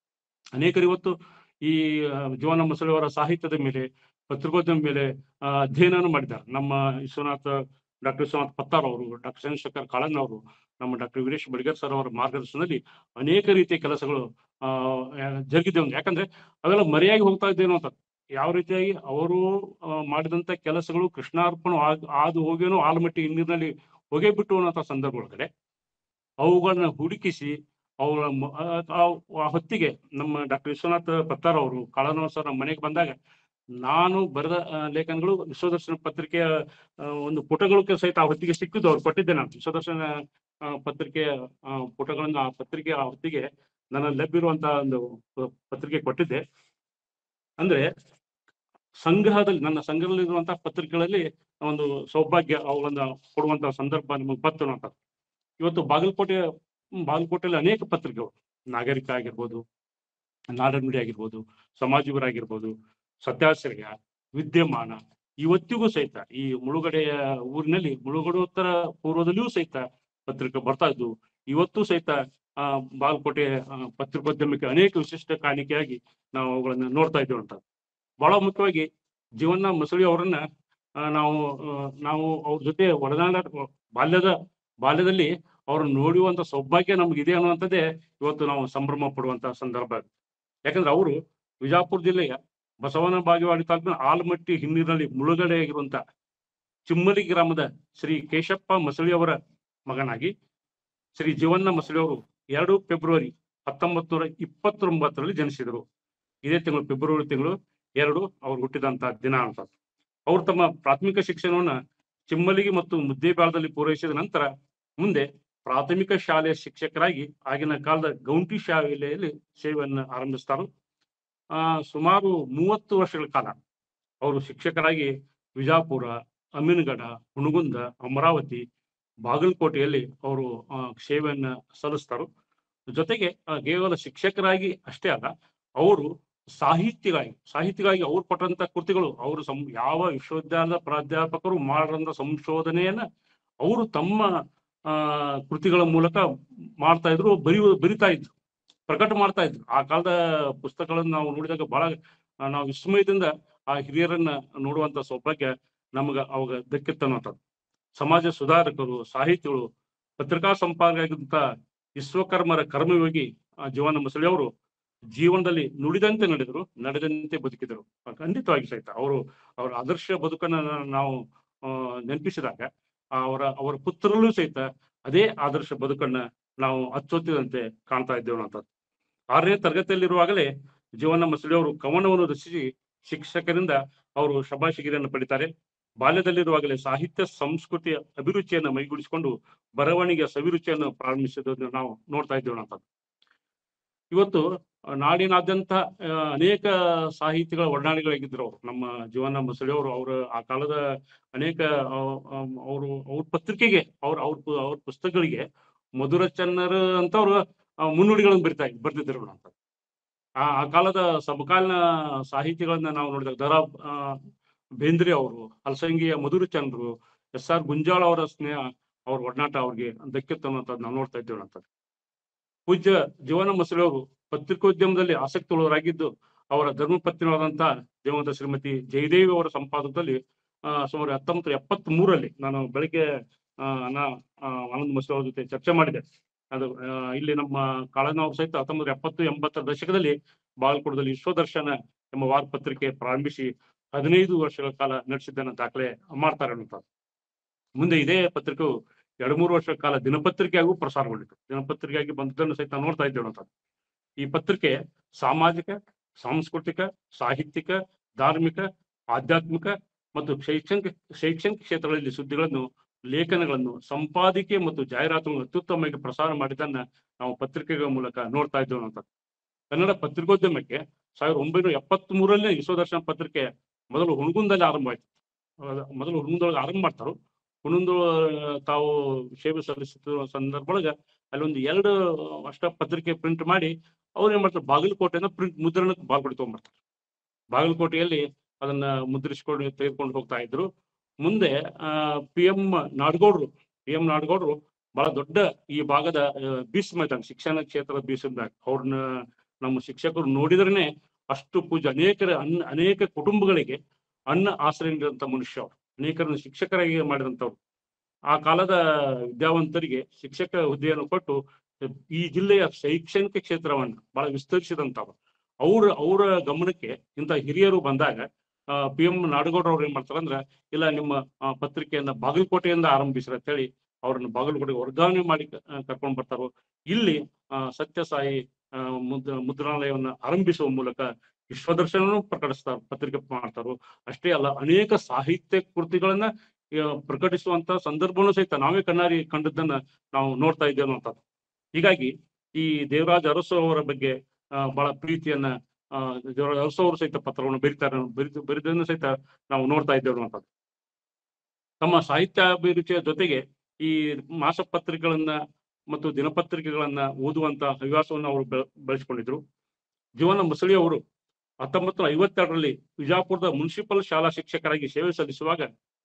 ಅನೇಕರು ಇವತ್ತು ಈ ಆ, ಜೀವನ ಮೊಸಳೆಯವರ ಸಾಹಿತ್ಯದ ಮೇಲೆ ಪತ್ರಿಕೋದ್ಯಮ ಮೇಲೆ ಆ, ಅಧ್ಯಯನ ಮಾಡಿದ್ದಾರೆ ನಮ್ಮ ವಿಶ್ವನಾಥ ಡಾಕ್ಟರ್ ವಿಶ್ವನಾಥ್ ಪತ್ತಾರ್ ಅವರು ಡಾಕ್ಟರ್ ಚಂದ್ರಶೇಖರ್ ಕಾಳನ್ ಅವರು ನಮ್ಮ ಡಾಕ್ಟರ್ ವೀರೇಶ್ ಬಡಿಗರ್ ಸರ್ ಅವರ ಮಾರ್ಗದರ್ಶನದಲ್ಲಿ ಅನೇಕ ರೀತಿಯ ಕೆಲಸಗಳು ಆ ಜರುಗಿದೆ ಒಂದು ಯಾಕಂದ್ರೆ ಅವೆಲ್ಲ ಮರೆಯಾಗಿ ಹೋಗ್ತಾ ಇದ್ದೇನೋ ಅಂತ ಯಾವ ರೀತಿಯಾಗಿ ಅವರು ಆ, ಮಾಡಿದಂತ ಕೆಲಸಗಳು ಕೃಷ್ಣಾರ್ಪಣ ಆಗ್- ಆದು ಹೋಗೇನೋ ಆಲಮಟ್ಟಿ ನೀರಿನಲ್ಲಿ ಹೊಗೆ ಬಿಟ್ಟು ಅನ್ನೋಂಥ ಸಂದರ್ಭದೊಳಗಡೆ ಅವುಗಳನ್ನ ಹುಡುಕಿಸಿ ಅವರ ಮ- ಆ- ಆ- ಆ ಹೊತ್ತಿಗೆ ನಮ್ಮ ಡಾಕ್ಟರ್ ವಿಶ್ವನಾಥ್ ಪತ್ತಾರ್ ಅವರು ಕಾಳನವ ಸರ್ ನಮ್ಮ ಮನೆಗೆ ಬಂದಾಗ ನಾನು ಬರೆದ ಆ, ಲೇಖನಗಳು ವಿಶ್ವದರ್ಶನ ಪತ್ರಿಕೆಯ ಆ, ಒಂದು ಪುಟಗಳು ಸಹಿತ ಆ ಹೊತ್ತಿಗೆ ಸಿಕ್ಕಿದ್ದು ಅವ್ರು ಕೊಟ್ಟಿದ್ದೆ ನಾನು ವಿಶ್ವದರ್ಶನ ಆ, ಪತ್ರಿಕೆಯ ಆ, ಪುಟಗಳನ್ನ ಆ ಪತ್ರಿಕೆ ಆ ಹೊತ್ತಿಗೆ ನನ್ನ ಲಭ್ಯವಿರುವಂತಹ ಒಂದು ಪ- ಪತ್ರಿಕೆ ಕೊಟ್ಟಿದ್ದೆ ಅಂದ್ರೆ ಸಂಗ್ರಹದಲ್ಲಿ ನನ್ನ ಸಂಗ್ರಹದಲ್ಲಿರುವಂತಹ ಪತ್ರಿಕೆಗಳಲ್ಲಿ ಒಂದು ಸೌಭಾಗ್ಯ ಅವುಗಳನ್ನ ಕೊಡುವಂತಹ ಸಂದರ್ಭ ನಿಮಗೆ ಬಂತು ಅಂತ ಇವತ್ತು ಬಾಗಲಕೋಟೆ ಬಾಗಲಕೋಟೆಯಲ್ಲಿ ಅನೇಕ ಪತ್ರಿಕೆಗಳು ನಾಗರಿಕ ಆಗಿರ್ಬೋದು ನಾಡನುಡಿ ಆಗಿರ್ಬೋದು ಸಮಾಜವೀರ ಆಗಿರ್ಬೋದು ಸತ್ಯಾಶ್ರಯ ವಿದ್ಯಮಾನ ಇವತ್ತಿಗೂ ಸಹಿತ ಈ ಮುಳುಗಡೆಯ ಊರಿನಲ್ಲಿ ಮುಳುಗಡೋತ್ತರ ಪೂರ್ವದಲ್ಲಿಯೂ ಸಹಿತ ಪತ್ರಿಕೆ ಬರ್ತಾ ಇದ್ವು ಇವತ್ತು ಸಹಿತ ಆ ಬಾಗಲಕೋಟೆ ಆ, ಪತ್ರಿಕೋದ್ಯಮಕ್ಕೆ ಅನೇಕ ವಿಶಿಷ್ಟ ಕಾಣಿಕೆಯಾಗಿ ನಾವು ಅವುಗಳನ್ನ ನೋಡ್ತಾ ಇದ್ದೇವೆ ಅಂತ ಬಹಳ ಮುಖ್ಯವಾಗಿ ಜೀವನ ಮಸಳಿ ಅವರನ್ನ ಆ, ನಾವು ಆ, ನಾವು ಅವ್ರ ಜೊತೆ ಒಡನಾಡ ಬಾಲ್ಯದ ಬಾಲ್ಯದಲ್ಲಿ ಅವ್ರನ್ನ ನೋಡುವಂತ ಸೌಭಾಗ್ಯ ನಮ್ಗಿದೆ ಅನ್ನುವಂಥದ್ದೇ ಇವತ್ತು ನಾವು ಸಂಭ್ರಮ ಪಡುವಂತ ಸಂದರ್ಭ ಯಾಕಂದ್ರೆ ಅವರು ವಿಜಾಪುರ ಜಿಲ್ಲೆಯ ಬಸವನ ಬಾಗೇವಾಡಿ ತಾಲೂಕಿನ ಆಲಮಟ್ಟಿ ಹಿನ್ನೀರಿನಲ್ಲಿ ಮುಳುಗಡೆ ಆಗಿರುವಂತ ಚಿಮ್ಮಲಿ ಗ್ರಾಮದ ಶ್ರೀ ಕೇಶಪ್ಪ ಮಸಳಿ ಅವರ ಮಗನಾಗಿ ಶ್ರೀ ಜೀವಣ್ಣ ಮಸಳಿ ಅವರು ಎರಡು ಫೆಬ್ರವರಿ ಹತ್ತೊಂಬತ್ತು ನೂರ ಇಪ್ಪತ್ತೊಂಬತ್ತರಲ್ಲಿ ಜನಿಸಿದರು ಇದೇ ತಿಂಗಳು ಫೆಬ್ರವರಿ ತಿಂಗಳು ಎರಡು ಅವ್ರು ಹುಟ್ಟಿದಂತ ದಿನ ಅಂತ ಅವರು ತಮ್ಮ ಪ್ರಾಥಮಿಕ ಶಿಕ್ಷಣವನ್ನ ಚಿಮ್ಮಲಿಗೆ ಮತ್ತು ಮುದ್ದೇಬಾಳದಲ್ಲಿ ಪೂರೈಸಿದ ನಂತರ ಮುಂದೆ ಪ್ರಾಥಮಿಕ ಶಾಲೆಯ ಶಿಕ್ಷಕರಾಗಿ ಆಗಿನ ಕಾಲದ ಗೌಂಟಿ ಶಾಲೆಯಲ್ಲಿ ಸೇವೆಯನ್ನು ಆರಂಭಿಸ್ತಾರೆ ಆ ಸುಮಾರು ಮೂವತ್ತು ವರ್ಷಗಳ ಕಾಲ ಅವರು ಶಿಕ್ಷಕರಾಗಿ ವಿಜಾಪುರ ಅಮೀನ್ಗಢ ಹುಣಗುಂದ ಅಮರಾವತಿ ಬಾಗಲಕೋಟೆಯಲ್ಲಿ ಅವರು ಆ, ಸೇವೆಯನ್ನ ಸಲ್ಲಿಸ್ತಾರೆ ಜೊತೆಗೆ ಆ, ಕೇವಲ ಶಿಕ್ಷಕರಾಗಿ ಅಷ್ಟೇ ಅಲ್ಲ ಅವರು ಸಾಹಿತ್ಯಗಾಗಿ ಸಾಹಿತ್ಯಗಾಗಿ ಅವ್ರು ಕೊಟ್ಟಂತ ಕೃತಿಗಳು ಅವರು ಸಂ ಯಾವ ವಿಶ್ವವಿದ್ಯಾಲಯದ ಪ್ರಾಧ್ಯಾಪಕರು ಮಾಡಿದಂತ ಸಂಶೋಧನೆಯನ್ನ ಅವರು ತಮ್ಮ ಆ ಕೃತಿಗಳ ಮೂಲಕ ಮಾಡ್ತಾ ಇದ್ರು ಬರೆಯುವ ಬರಿತಾ ಇದ್ರು ಪ್ರಕಟ ಮಾಡ್ತಾ ಇದ್ರು ಆ ಕಾಲದ ಪುಸ್ತಕಗಳನ್ನು ನಾವು ನೋಡಿದಾಗ ಬಹಳ ಆ, ನಾವು ವಿಸ್ಮಯದಿಂದ ಆ ಹಿರಿಯರನ್ನ ನೋಡುವಂತ ಸೌಭಾಗ್ಯ ನಮಗ ಅವಾಗ ದಕ್ಕಿತ್ತನ್ನುವಂಥದ್ದು ಸಮಾಜ ಸುಧಾರಕರು ಸಾಹಿತಿಗಳು ಪತ್ರಿಕಾ ಸಂಪಾದಕರಾಗಿದ್ದಂತ ವಿಶ್ವಕರ್ಮರ ಕರ್ಮಯೋಗಿ ಆ ಜೀವನ ಮಸಳಿ ಅವರು ಜೀವನದಲ್ಲಿ ನುಡಿದಂತೆ ನಡೆದರು ನಡೆದಂತೆ ಬದುಕಿದರು ಆ, ಖಂಡಿತವಾಗಿ ಸಹಿತ ಅವರು ಅವರ ಆದರ್ಶ ಬದುಕನ್ನ ನಾವು ಆ, ನೆನಪಿಸಿದಾಗ ಅವರ ಅವರ ಪುತ್ರರಲ್ಲೂ ಸಹಿತ ಅದೇ ಆದರ್ಶ ಬದುಕನ್ನ ನಾವು ಅಚ್ಚೊತ್ತಿದಂತೆ ಕಾಣ್ತಾ ಇದ್ದೇವೆ ಅಂತ ಆರನೇ ತರಗತಿಯಲ್ಲಿರುವಾಗಲೇ ಜೀವನ ಮಸಳಿ ಅವರು ಕವನವನ್ನು ರಚಿಸಿ ಶಿಕ್ಷಕರಿಂದ ಅವರು ಶಬಾಷಿಗಿರಿಯನ್ನು ಪಡಿತಾರೆ ಬಾಲ್ಯದಲ್ಲಿರುವಾಗಲೇ ಸಾಹಿತ್ಯ ಸಂಸ್ಕೃತಿಯ ಅಭಿರುಚಿಯನ್ನು ಮೈಗೂಡಿಸಿಕೊಂಡು ಬರವಣಿಗೆಯ ಸವಿರುಚಿಯನ್ನು ಪ್ರಾರಂಭಿಸಿದ್ದನ್ನು ನಾವು ನೋಡ್ತಾ ಇದ್ದೇವೆ ಅಂತ ಇವತ್ತು ಆ, ನಾಡಿನಾದ್ಯಂತ ಆ, ಅನೇಕ ಸಾಹಿತಿಗಳ ಒಡನಾಡಿಗಳಾಗಿದ್ರು ಅವರು ನಮ್ಮ ಜೀವನ ಮಸಳಿ ಅವರು ಅವರ ಆ ಕಾಲದ ಅನೇಕ ಅವರು ಅವ್ರ ಪತ್ರಿಕೆಗೆ ಅವ್ರ ಅವ್ರ ಪು- ಅವ್ರ ಪುಸ್ತಕಗಳಿಗೆ ಮಧುರ ಚನ್ನರ್ ಅಂತವ್ರು ಆ, ಮುನ್ನುಡಿಗಳನ್ನು ಬರಿತಾ ಬರ್ತಿದ್ರು ಅಂತ ಆ ಆ ಕಾಲದ ಸಮಕಾಲೀನ ಸಾಹಿತಿಗಳನ್ನ ನಾವು ನೋಡಿದಾಗ ದರಾ ಆ, ಬೇಂದ್ರೆ ಅವರು ಹಲಸಂಗಿಯ ಮಧುರ ಚಂದ್ರು ಎಸ್ ಆರ್ ಗುಂಜಾಳ ಅವರ ಸ್ನೇಹ ಅವ್ರ ಒಡನಾಟ ಅವ್ರಿಗೆ ದಕ್ಕಿತ್ತು ಅನ್ನೋಂಥದ್ದು ನಾವು ನೋಡ್ತಾ ಇದ್ದೇವೆ ಅಂತ ಪೂಜ್ಯ ಜೀವನ ಮಸಳಿ ಅವರು ಪತ್ರಿಕೋದ್ಯಮದಲ್ಲಿ ಆಸಕ್ತಿ ಉಳ್ಳವರಾಗಿದ್ದು ಅವರ ಧರ್ಮಪತ್ನಿಯಾದಂತ ದೇವಂತ ಶ್ರೀಮತಿ ಜಯದೇವಿ ಅವರ ಸಂಪಾದಕದಲ್ಲಿ ಆ ಸುಮಾರು ಹತ್ತೊಂಬತ್ತು ಎಪ್ಪತ್ತ್ ಮೂರಲ್ಲಿ ನಾನು ಬೆಳಿಗ್ಗೆ ಆ ಅನ್ನ ಆ, ಆನಂದ್ ಮಸಳಿ ಅವ್ರ ಜೊತೆ ಚರ್ಚೆ ಮಾಡಿದೆ ಅದು ಆ, ಇಲ್ಲಿ ನಮ್ಮ ಕಾಳನವ್ರು ಸಹಿತ ಹತ್ತೊಂಬತ್ತು ಎಪ್ಪತ್ತು ಎಂಬತ್ತರ ದಶಕದಲ್ಲಿ ಬಾಗಲಕೋಟದಲ್ಲಿ ವಿಶ್ವದರ್ಶನ ಎಂಬ ವಾರ ಪತ್ರಿಕೆ ಪ್ರಾರಂಭಿಸಿ ಹದಿನೈದು ವರ್ಷಗಳ ಕಾಲ ನಡೆಸಿದ್ದನ್ನ ದಾಖಲೆ ಮಾಡ್ತಾರೆ ಅನ್ನುವಂಥದ್ದು ಮುಂದೆ ಇದೇ ಪತ್ರಿಕೆಯು ಎರಡು ಮೂರು ವರ್ಷಗಳ ಕಾಲ ದಿನಪತ್ರಿಕೆಯಾಗೂ ಪ್ರಸಾರಗೊಂಡಿತು ದಿನಪತ್ರಿಕೆಯಾಗಿ ಬಂದದ್ದನ್ನು ಸಹಿತ ನಾವು ನೋಡ್ತಾ ಇದ್ದೇವೆ ಅನ್ನುವಂಥದ್ದು ಈ ಪತ್ರಿಕೆ ಸಾಮಾಜಿಕ ಸಾಂಸ್ಕೃತಿಕ ಸಾಹಿತ್ಯಿಕ ಧಾರ್ಮಿಕ ಆಧ್ಯಾತ್ಮಿಕ ಮತ್ತು ಶೈಕ್ಷಣಿಕ ಶೈಕ್ಷಣಿಕ ಕ್ಷೇತ್ರಗಳಲ್ಲಿ ಸುದ್ದಿಗಳನ್ನು ಲೇಖನಗಳನ್ನು ಸಂಪಾದಿಕೆ ಮತ್ತು ಜಾಹೀರಾತುಗಳನ್ನು ಅತ್ಯುತ್ತಮವಾಗಿ ಪ್ರಸಾರ ಮಾಡಿದ್ದನ್ನ ನಾವು ಪತ್ರಿಕೆಗಳ ಮೂಲಕ ನೋಡ್ತಾ ಇದ್ದೇವೆ ಅಂತ ಕನ್ನಡ ಪತ್ರಿಕೋದ್ಯಮಕ್ಕೆ ಸಾವಿರದ ಒಂಬೈನೂರ ಎಪ್ಪತ್ತ್ ಮೂರಲ್ಲೇ ವಿಶ್ವದರ್ಶನ ಪತ್ರಿಕೆ ಮೊದಲು ಹುಣಗುಂದಲ್ಲಿ ಆರಂಭ ಆಯ್ತು ಅಹ್ ಮೊದಲು ಹುಣಗುಂದೊಳಗೆ ಆರಂಭ ಮಾಡ್ತಾರೋ ಹುಣಗುಂದ ತಾವು ಸೇವೆ ಸಲ್ಲಿಸುತ್ತಿರುವ ಸಂದರ್ಭದೊಳಗೆ ಅಲ್ಲೊಂದು ಎರಡು ಅಷ್ಟ ಪತ್ರಿಕೆ ಪ್ರಿಂಟ್ ಮಾಡಿ ಅವ್ರು ಏನ್ ಮಾಡ್ತಾರೆ ಬಾಗಲಕೋಟೆಯಿಂದ ಪ್ರಿಂಟ್ ಮುದ್ರಣಕ್ಕೆ ಬಾಗಲಕೋಟೆ ತಗೊಂಡ್ಬರ್ತಾರೆ ಬಾಗಲಕೋಟೆಯಲ್ಲಿ ಅದನ್ನ ಮುದ್ರಿಸ್ಕೊಂಡು ತೆಗೆದುಕೊಂಡು ಹೋಗ್ತಾ ಇದ್ರು ಮುಂದೆ ಆ ಪಿ ಎಂ ನಾಡಗೌಡರು ಪಿ ಎಂ ನಾಡಗೌಡರು ಬಹಳ ದೊಡ್ಡ ಈ ಭಾಗದ ಬೀಸಮ ಇದ್ದಾನೆ ಶಿಕ್ಷಣ ಕ್ಷೇತ್ರದ ಬೀಸಮ್ದಾಗ ಅವ್ರನ್ನ ನಮ್ಮ ಶಿಕ್ಷಕರು ನೋಡಿದ್ರೇನೆ ಅಷ್ಟು ಪೂಜೆ ಅನೇಕರ ಅನ್ನ ಅನೇಕ ಕುಟುಂಬಗಳಿಗೆ ಅನ್ನ ಆಶ್ರಯ ನೀಡಿದಂತ ಮನುಷ್ಯ ಅವರು ಅನೇಕರನ್ನು ಶಿಕ್ಷಕರಾಗಿ ಮಾಡಿದಂಥವ್ರು ಆ ಕಾಲದ ವಿದ್ಯಾವಂತರಿಗೆ ಶಿಕ್ಷಕ ಹುದ್ದೆಯನ್ನು ಕೊಟ್ಟು ಈ ಜಿಲ್ಲೆಯ ಶೈಕ್ಷಣಿಕ ಕ್ಷೇತ್ರವನ್ನ ಬಹಳ ವಿಸ್ತರಿಸಿದಂತವ್ರು ಅವ್ರ ಅವರ ಗಮನಕ್ಕೆ ಇಂಥ ಹಿರಿಯರು ಬಂದಾಗ ಪಿ ಎಂ ನಾಡಗೌಡರು ಅವ್ರು ಏನ್ ಮಾಡ್ತಾರೆ ಅಂದ್ರೆ ಇಲ್ಲ ನಿಮ್ಮ ಆ, ಪತ್ರಿಕೆಯನ್ನ ಬಾಗಲಕೋಟೆಯಿಂದ ಆರಂಭಿಸ್ರಿ ಅಂತ ಹೇಳಿ ಅವ್ರನ್ನ ಬಾಗಲಕೋಟೆಗೆ ವರ್ಗಾವಣೆ ಮಾಡಿ ಕ- ಆ, ಕರ್ಕೊಂಡ್ ಬರ್ತಾರೋ ಇಲ್ಲಿ ಆ, ಸತ್ಯಸಾಯಿ ಆ, ಮುದ್ರ ಮುದ್ರಣಾಲಯವನ್ನ ಆರಂಭಿಸುವ ಮೂಲಕ ವಿಶ್ವದರ್ಶನನು ಪ್ರಕಟಿಸ್ತಾರೆ ಪತ್ರಿಕೆ ಮಾಡ್ತಾರೋ ಅಷ್ಟೇ ಅಲ್ಲ ಅನೇಕ ಸಾಹಿತ್ಯ ಕೃತಿಗಳನ್ನ ಆ, ಪ್ರಕಟಿಸುವಂತ ಸಂದರ್ಭನೂ ಸಹಿತ ನಾವೇ ಕಣ್ಣಾರಿ ಕಂಡದ್ದನ್ನ ನಾವು ನೋಡ್ತಾ ಇದ್ದೇವೆ ಅನ್ನುವಂಥದ್ದು ಹೀಗಾಗಿ ಈ ದೇವರಾಜ ಅರಸು ಅವರ ಬಗ್ಗೆ ಆ, ಬಹಳ ಪ್ರೀತಿಯನ್ನ ಆ, ದೇವರಾಜ ಅರಸು ಅವರು ಸಹಿತ ಪತ್ರವನ್ನು ಬರೀತಾರೆ ಬರಿದು ಬರಿದನ್ನು ಸಹಿತ ನಾವು ನೋಡ್ತಾ ಇದ್ದೇವೆ ಅನ್ನುವಂಥದ್ದು ತಮ್ಮ ಸಾಹಿತ್ಯ ಅಭಿರುಚಿಯ ಜೊತೆಗೆ ಈ ಮಾಸಪತ್ರಿಕೆಗಳನ್ನ ಮತ್ತು ದಿನಪತ್ರಿಕೆಗಳನ್ನ ಓದುವಂತ ಹವ್ಯಾಸವನ್ನು ಅವರು ಬೆ- ಬೆಳೆಸಿಕೊಂಡಿದ್ರು ಜೀವನ ಮುಸಳಿ ಅವರು ಹತ್ತೊಂಬತ್ತು ನೂರ ಐವತ್ತೆರಡರಲ್ಲಿ ವಿಜಾಪುರದ ಮುನ್ಸಿಪಲ್ ಶಾಲಾ ಶಿಕ್ಷಕರಾಗಿ ಸೇವೆ ಸಲ್ಲಿಸುವಾಗ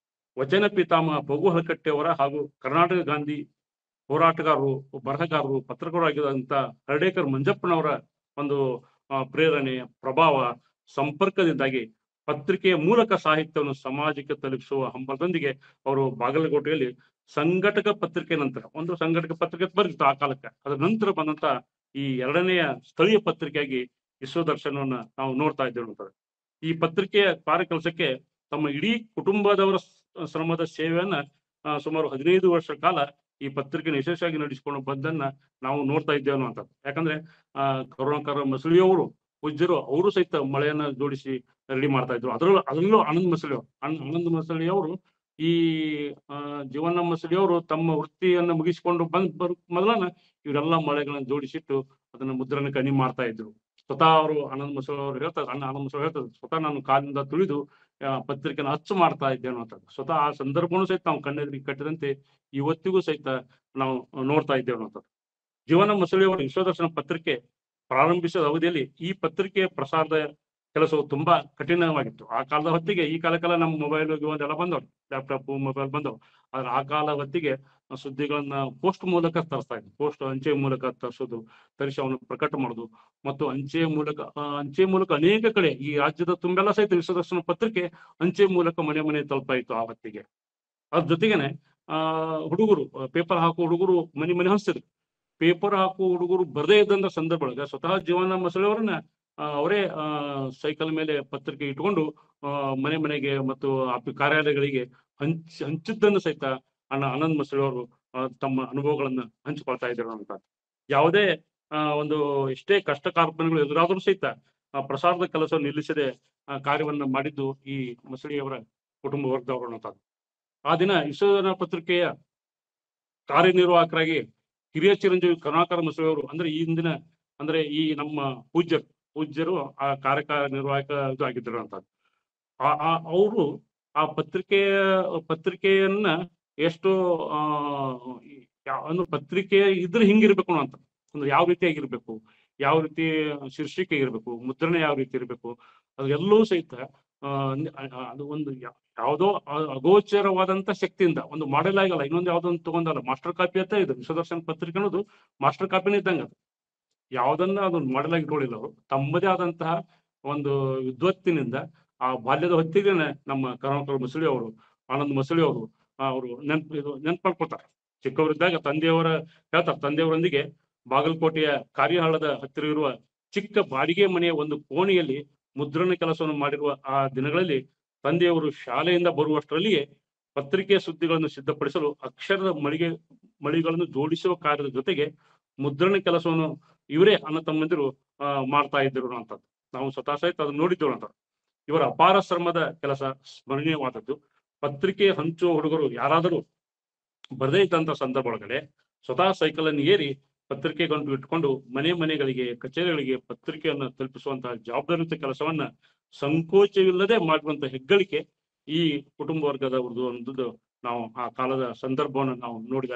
ವಚನ ಪಿತಾಮಹ ಪಗು ಹಲಕಟ್ಟೆ ಅವರ ಹಾಗೂ ಕರ್ನಾಟಕ ಗಾಂಧಿ ಹೋರಾಟಗಾರರು ಬರಹಗಾರರು ಪತ್ರಕರ್ತರಾಗಿದ್ದಂತ ಹರ್ಡೇಕರ್ ಮಂಜಪ್ಪನವರ ಒಂದು ಆ, ಪ್ರೇರಣೆ ಪ್ರಭಾವ ಸಂಪರ್ಕದಿಂದಾಗಿ ಪತ್ರಿಕೆಯ ಮೂಲಕ ಸಾಹಿತ್ಯವನ್ನು ಸಮಾಜಕ್ಕೆ ತಲುಪಿಸುವ ಹಂಬಲದೊಂದಿಗೆ ಅವರು ಬಾಗಲಕೋಟೆಯಲ್ಲಿ ಸಂಘಟಕ ಪತ್ರಿಕೆ ನಂತರ ಒಂದು ಸಂಘಟಕ ಪತ್ರಿಕೆ ಬರೆದಿತ್ತು ಆ ಕಾಲಕ್ಕೆ ಅದರ ನಂತರ ಬಂದಂತ ಈ ಎರಡನೆಯ ಸ್ಥಳೀಯ ಪತ್ರಿಕೆಯಾಗಿ ವಿಶ್ವದರ್ಶನವನ್ನ ನಾವು ನೋಡ್ತಾ ಇದ್ದೇವೆ ಅಂತಾರೆ ಈ ಪತ್ರಿಕೆಯ ಕಾರ್ಯಕೆಲಸಕ್ಕೆ ತಮ್ಮ ಇಡೀ ಕುಟುಂಬದವರ ಸ- ಶ್ರಮದ ಸೇವೆಯನ್ನ ಆ, ಸುಮಾರು ಹದಿನೈದು ವರ್ಷ ಕಾಲ ಈ ಪತ್ರಿಕೆಯನ್ನು ಯಶಸ್ವಿಯಾಗಿ ನಡೆಸಿಕೊಂಡು ಬಂದನ್ನ ನಾವು ನೋಡ್ತಾ ಇದ್ದೇವೆ ಅನ್ನುವಂಥದ್ದು ಯಾಕಂದ್ರೆ ಆ ಕರುಣಾಕರ ಮಸಳಿಯವರು ಪೂಜ್ಯರು ಅವರು ಸಹಿತ ಮಳೆಯನ್ನ ಜೋಡಿಸಿ ರೆಡಿ ಮಾಡ್ತಾ ಇದ್ರು ಅದರಲ್ಲೂ ಅದರಲ್ಲೂ ಆನಂದ್ ಮಸಳಿ ಅವರು ಆನಂದ್ ಮಸಳಿ ಅವರು ಈ ಆ, ಜೀವನ ಮಸಳಿ ಅವರು ತಮ್ಮ ವೃತ್ತಿಯನ್ನ ಮುಗಿಸಿಕೊಂಡು ಬಂದ್ ಬರ್ ಮೊದಲನ ಇವರೆಲ್ಲ ಮಳೆಗಳನ್ನ ಜೋಡಿಸಿಟ್ಟು ಅದನ್ನ ಮುದ್ರಣಕ್ಕೆ ಅಣಿ ಮಾಡ್ತಾ ಇದ್ರು ಸ್ವತಃ ಅವರು ಆನಂದ್ ಮಸಳಿ ಅವರು ಹೇಳ್ತಾರೆ ಅಣ್ಣ ಆನಂದ್ ಮಸಳಿ ಹೇಳ್ತಾರೆ ಸ್ವತಃ ನಾನು ಕಾಲಿಂದ ತುಳಿದು ಆ, ಪತ್ರಿಕೆನ ಅಚ್ಚು ಮಾಡ್ತಾ ಇದ್ದೆ ಅನ್ನುವಂಥದ್ದು ಸ್ವತಃ ಆ ಸಂದರ್ಭನೂ ಸಹಿತ ನಾವು ಕಣ್ಣೆದುರಿಗೆ ಕಟ್ಟಿದಂತೆ ಇವತ್ತಿಗೂ ಸಹಿತ ನಾವು ನೋಡ್ತಾ ಇದ್ದೇವೆ ಅನ್ನುವಂಥದ್ದು ಜೀವನ ಮಸಳಿಯವರ ವಿಶ್ವದರ್ಶನ ಪತ್ರಿಕೆ ಪ್ರಾರಂಭಿಸಿದ ಅವಧಿಯಲ್ಲಿ ಈ ಪತ್ರಿಕೆಯ ಪ್ರಸಾರದ ಕೆಲಸವು ತುಂಬಾ ಕಠಿಣವಾಗಿತ್ತು ಆ ಕಾಲದ ಹೊತ್ತಿಗೆ ಈ ಕಾಲಕ್ಕೆಲ್ಲ ನಮ್ಮ ಮೊಬೈಲ್ ಎಲ್ಲ ಬಂದವು ಲ್ಯಾಪ್ಟಾಪ್ ಮೊಬೈಲ್ ಬಂದವು ಆದ್ರೆ ಆ ಕಾಲ ಹೊತ್ತಿಗೆ ಸುದ್ದಿಗಳನ್ನ ಪೋಸ್ಟ್ ಮೂಲಕ ತರಿಸ್ತಾ ಇದ್ರು ಪೋಸ್ಟ್ ಅಂಚೆ ಮೂಲಕ ತರಿಸೋದು ತರಿಸಿ ಅವನು ಪ್ರಕಟ ಮಾಡೋದು ಮತ್ತು ಅಂಚೆ ಮೂಲಕ ಆ, ಅಂಚೆ ಮೂಲಕ ಅನೇಕ ಕಡೆ ಈ ರಾಜ್ಯದ ತುಂಬೆಲ್ಲ ಸಹಿತ ವಿಶ್ವದರ್ಶನ ಪತ್ರಿಕೆ ಅಂಚೆ ಮೂಲಕ ಮನೆ ಮನೆ ತಲುಪ್ತಾ ಇತ್ತು ಆ ಹೊತ್ತಿಗೆ ಅದ್ರ ಜೊತೆಗೇನೆ ಆ ಹುಡುಗರು ಪೇಪರ್ ಹಾಕೋ ಹುಡುಗರು ಮನೆ ಮನೆ ಹಂಚ್ತಿದ್ರು ಪೇಪರ್ ಹಾಕೋ ಹುಡುಗರು ಬರದೇ ಇದ್ದಂತ ಸಂದರ್ಭ ಒಳಗೆ ಸ್ವತಃ ಜೀವನ ಮಸಳೆಯವರನ್ನ ಆ, ಅವರೇ ಆ ಸೈಕಲ್ ಮೇಲೆ ಪತ್ರಿಕೆ ಇಟ್ಕೊಂಡು ಆ, ಮನೆ ಮನೆಗೆ ಮತ್ತು ಆ ಕಾರ್ಯಾಲಯಗಳಿಗೆ ಹಂಚ್ ಹಂಚಿದ್ದನ್ನು ಸಹಿತ ಅಣ್ಣ ಆನಂದ್ ಮಸಳೆಯವರು ಆ, ತಮ್ಮ ಅನುಭವಗಳನ್ನ ಹಂಚಿಕೊಳ್ತಾ ಇದ್ರು ಅಂತ ಯಾವುದೇ ಆ, ಒಂದು ಎಷ್ಟೇ ಕಷ್ಟ ಕಾರ್ಪಣ್ಯಗಳು ಎದುರಾದರೂ ಸಹಿತ ಆ, ಪ್ರಸಾರದ ಕೆಲಸವನ್ನು ನಿಲ್ಲಿಸದೆ ಆ ಕಾರ್ಯವನ್ನ ಮಾಡಿದ್ದು ಈ ಮಸಳಿಯವರ ಕುಟುಂಬ ವರ್ಗದವರು ಅನ್ನೋಂಥದ್ದು ಆ ದಿನ ವಿಶ್ವದರ್ಶನ ಪತ್ರಿಕೆಯ ಕಾರ್ಯನಿರ್ವಾಹಕರಾಗಿ ಹಿರಿಯ ಚಿರಂಜೀವಿ ಕರುಣಾಕರ ಮಸೂರಿ ಅಂದ್ರೆ ಈ ಹಿಂದಿನ ಅಂದ್ರೆ ಈ ನಮ್ಮ ಪೂಜ್ಯರು ಪೂಜ್ಯರು ಆ ಕಾರ್ಯಕಾರ ನಿರ್ವಾಹಕ ಇದು ಆಗಿದ್ರು ಅಂತ ಆ ಅವರು ಆ ಪತ್ರಿಕೆಯ ಪತ್ರಿಕೆಯನ್ನ ಎಷ್ಟು ಆ ಈ ಯಾ- ಒಂದು ಪತ್ರಿಕೆ ಇದ್ರೆ ಹಿಂಗಿರ್ಬೇಕು ಅಂತ ಅಂದ್ರೆ ಯಾವ ರೀತಿಯಾಗಿರ್ಬೇಕು ಯಾವ ರೀತಿ ಶೀರ್ಷಿಕೆ ಇರ್ಬೇಕು ಮುದ್ರಣ ಯಾವ ರೀತಿ ಇರ್ಬೇಕು ಅದೆಲ್ಲವೂ ಸಹಿತ ಆ ನಿ- ಆ- ಆ- ಅದು ಒಂದು ಯಾ- ಯಾವುದೋ ಅ- ಅಗೋಚರವಾದಂತ ಶಕ್ತಿಯಿಂದ ಒಂದು ಮಾಡೆಲ್ ಆಗಲ್ಲ ಇನ್ನೊಂದು ಯಾವ್ದೋ ಒಂದು ತಗೊಂಡಲ್ಲ ಮಾಸ್ಟರ್ ಕಾಪಿ ಅಂತ ಇದು ವಿಶ್ವದರ್ಶನ ಪತ್ರಿಕೆ ಅನ್ನೋದು ಮಾಸ್ಟರ್ ಕಾಪಿನೇ ಇದ್ದಂಗ ಅದು ಯಾವ್ದನ್ನ ಅದೊಂದು ಮಾಡೆಲ್ ಆಗಿ ಇಟ್ಕೊಳ್ಳಿಲ್ಲ ಅವರು ತಮ್ಮದೇ ಆದಂತಹ ಒಂದು ವಿದ್ವತ್ತಿನಿಂದ ಆ ಬಾಲ್ಯದ ಹೊತ್ತಿಗೆನೆ ನಮ್ಮ ಕರುಣಾಕರ ಮಸಳಿ ಅವರು ಆನಂದ್ ಮಸಳಿ ಅವರು ಅವರು ನೆನ್ಪು ಇದು ನೆನ್ಪು ಮಾಡ್ಕೊತಾರೆ ಚಿಕ್ಕವರಿದ್ದಾಗ ತಂದೆಯವರ ಹೇಳ್ತಾರೆ ತಂದೆಯವರೊಂದಿಗೆ ಬಾಗಲಕೋಟೆಯ ಕಾರ್ಯಹಾಳದ ಹತ್ತಿರ ಇರುವ ಚಿಕ್ಕ ಬಾಡಿಗೆ ಮನೆಯ ಒಂದು ಕೋಣೆಯಲ್ಲಿ ಮುದ್ರಣ ಕೆಲಸವನ್ನು ಮಾಡಿರುವ ಆ ದಿನಗಳಲ್ಲಿ ತಂದೆಯವರು ಶಾಲೆಯಿಂದ ಬರುವಷ್ಟರಲ್ಲಿಯೇ ಪತ್ರಿಕೆಯ ಸುದ್ದಿಗಳನ್ನು ಸಿದ್ಧಪಡಿಸಲು ಅಕ್ಷರದ ಮಳಿಗೆ ಮಳಿಗಳನ್ನು ಜೋಡಿಸುವ ಕಾರ್ಯದ ಜೊತೆಗೆ ಮುದ್ರಣ ಕೆಲಸವನ್ನು ಇವರೇ ಅಣ್ಣ ತಮ್ಮಂದಿರು ಆ, ಮಾಡ್ತಾ ಇದ್ದರು ಅಂತದ್ದು ನಾವು ಸ್ವತಃ ಸಹಿತ ಅದನ್ನ ನೋಡಿದ್ದೇವೆ ಅಂತ ಇವರ ಅಪಾರ ಶ್ರಮದ ಕೆಲಸ ಸ್ಮರಣೀಯವಾದದ್ದು ಪತ್ರಿಕೆ ಹಂಚುವ ಹುಡುಗರು ಯಾರಾದರೂ ಬರದೇ ಇದ್ದಂತ ಸಂದರ್ಭ ಒಳಗಡೆ ಸ್ವತಃ ಸೈಕಲ್ ಅನ್ನು ಏರಿ ಪತ್ರಿಕೆ ಗಂಟು ಇಟ್ಕೊಂಡು ಮನೆ ಮನೆಗಳಿಗೆ ಕಚೇರಿಗಳಿಗೆ ಪತ್ರಿಕೆಯನ್ನು ತಲುಪಿಸುವಂತಹ ಜವಾಬ್ದಾರಿಯುತ ಕೆಲಸವನ್ನ ಸಂಕೋಚವಿಲ್ಲದೆ ಮಾಡುವಂತ ಹೆಗ್ಗಳಿಕೆ ಈ ಕುಟುಂಬ ವರ್ಗದವ್ರದ್ದು ಅನ್ನೋದು ನಾವು ಆ ಕಾಲದ ಸಂದರ್ಭವನ್ನು ನಾವು ನೋಡಿದಾಗ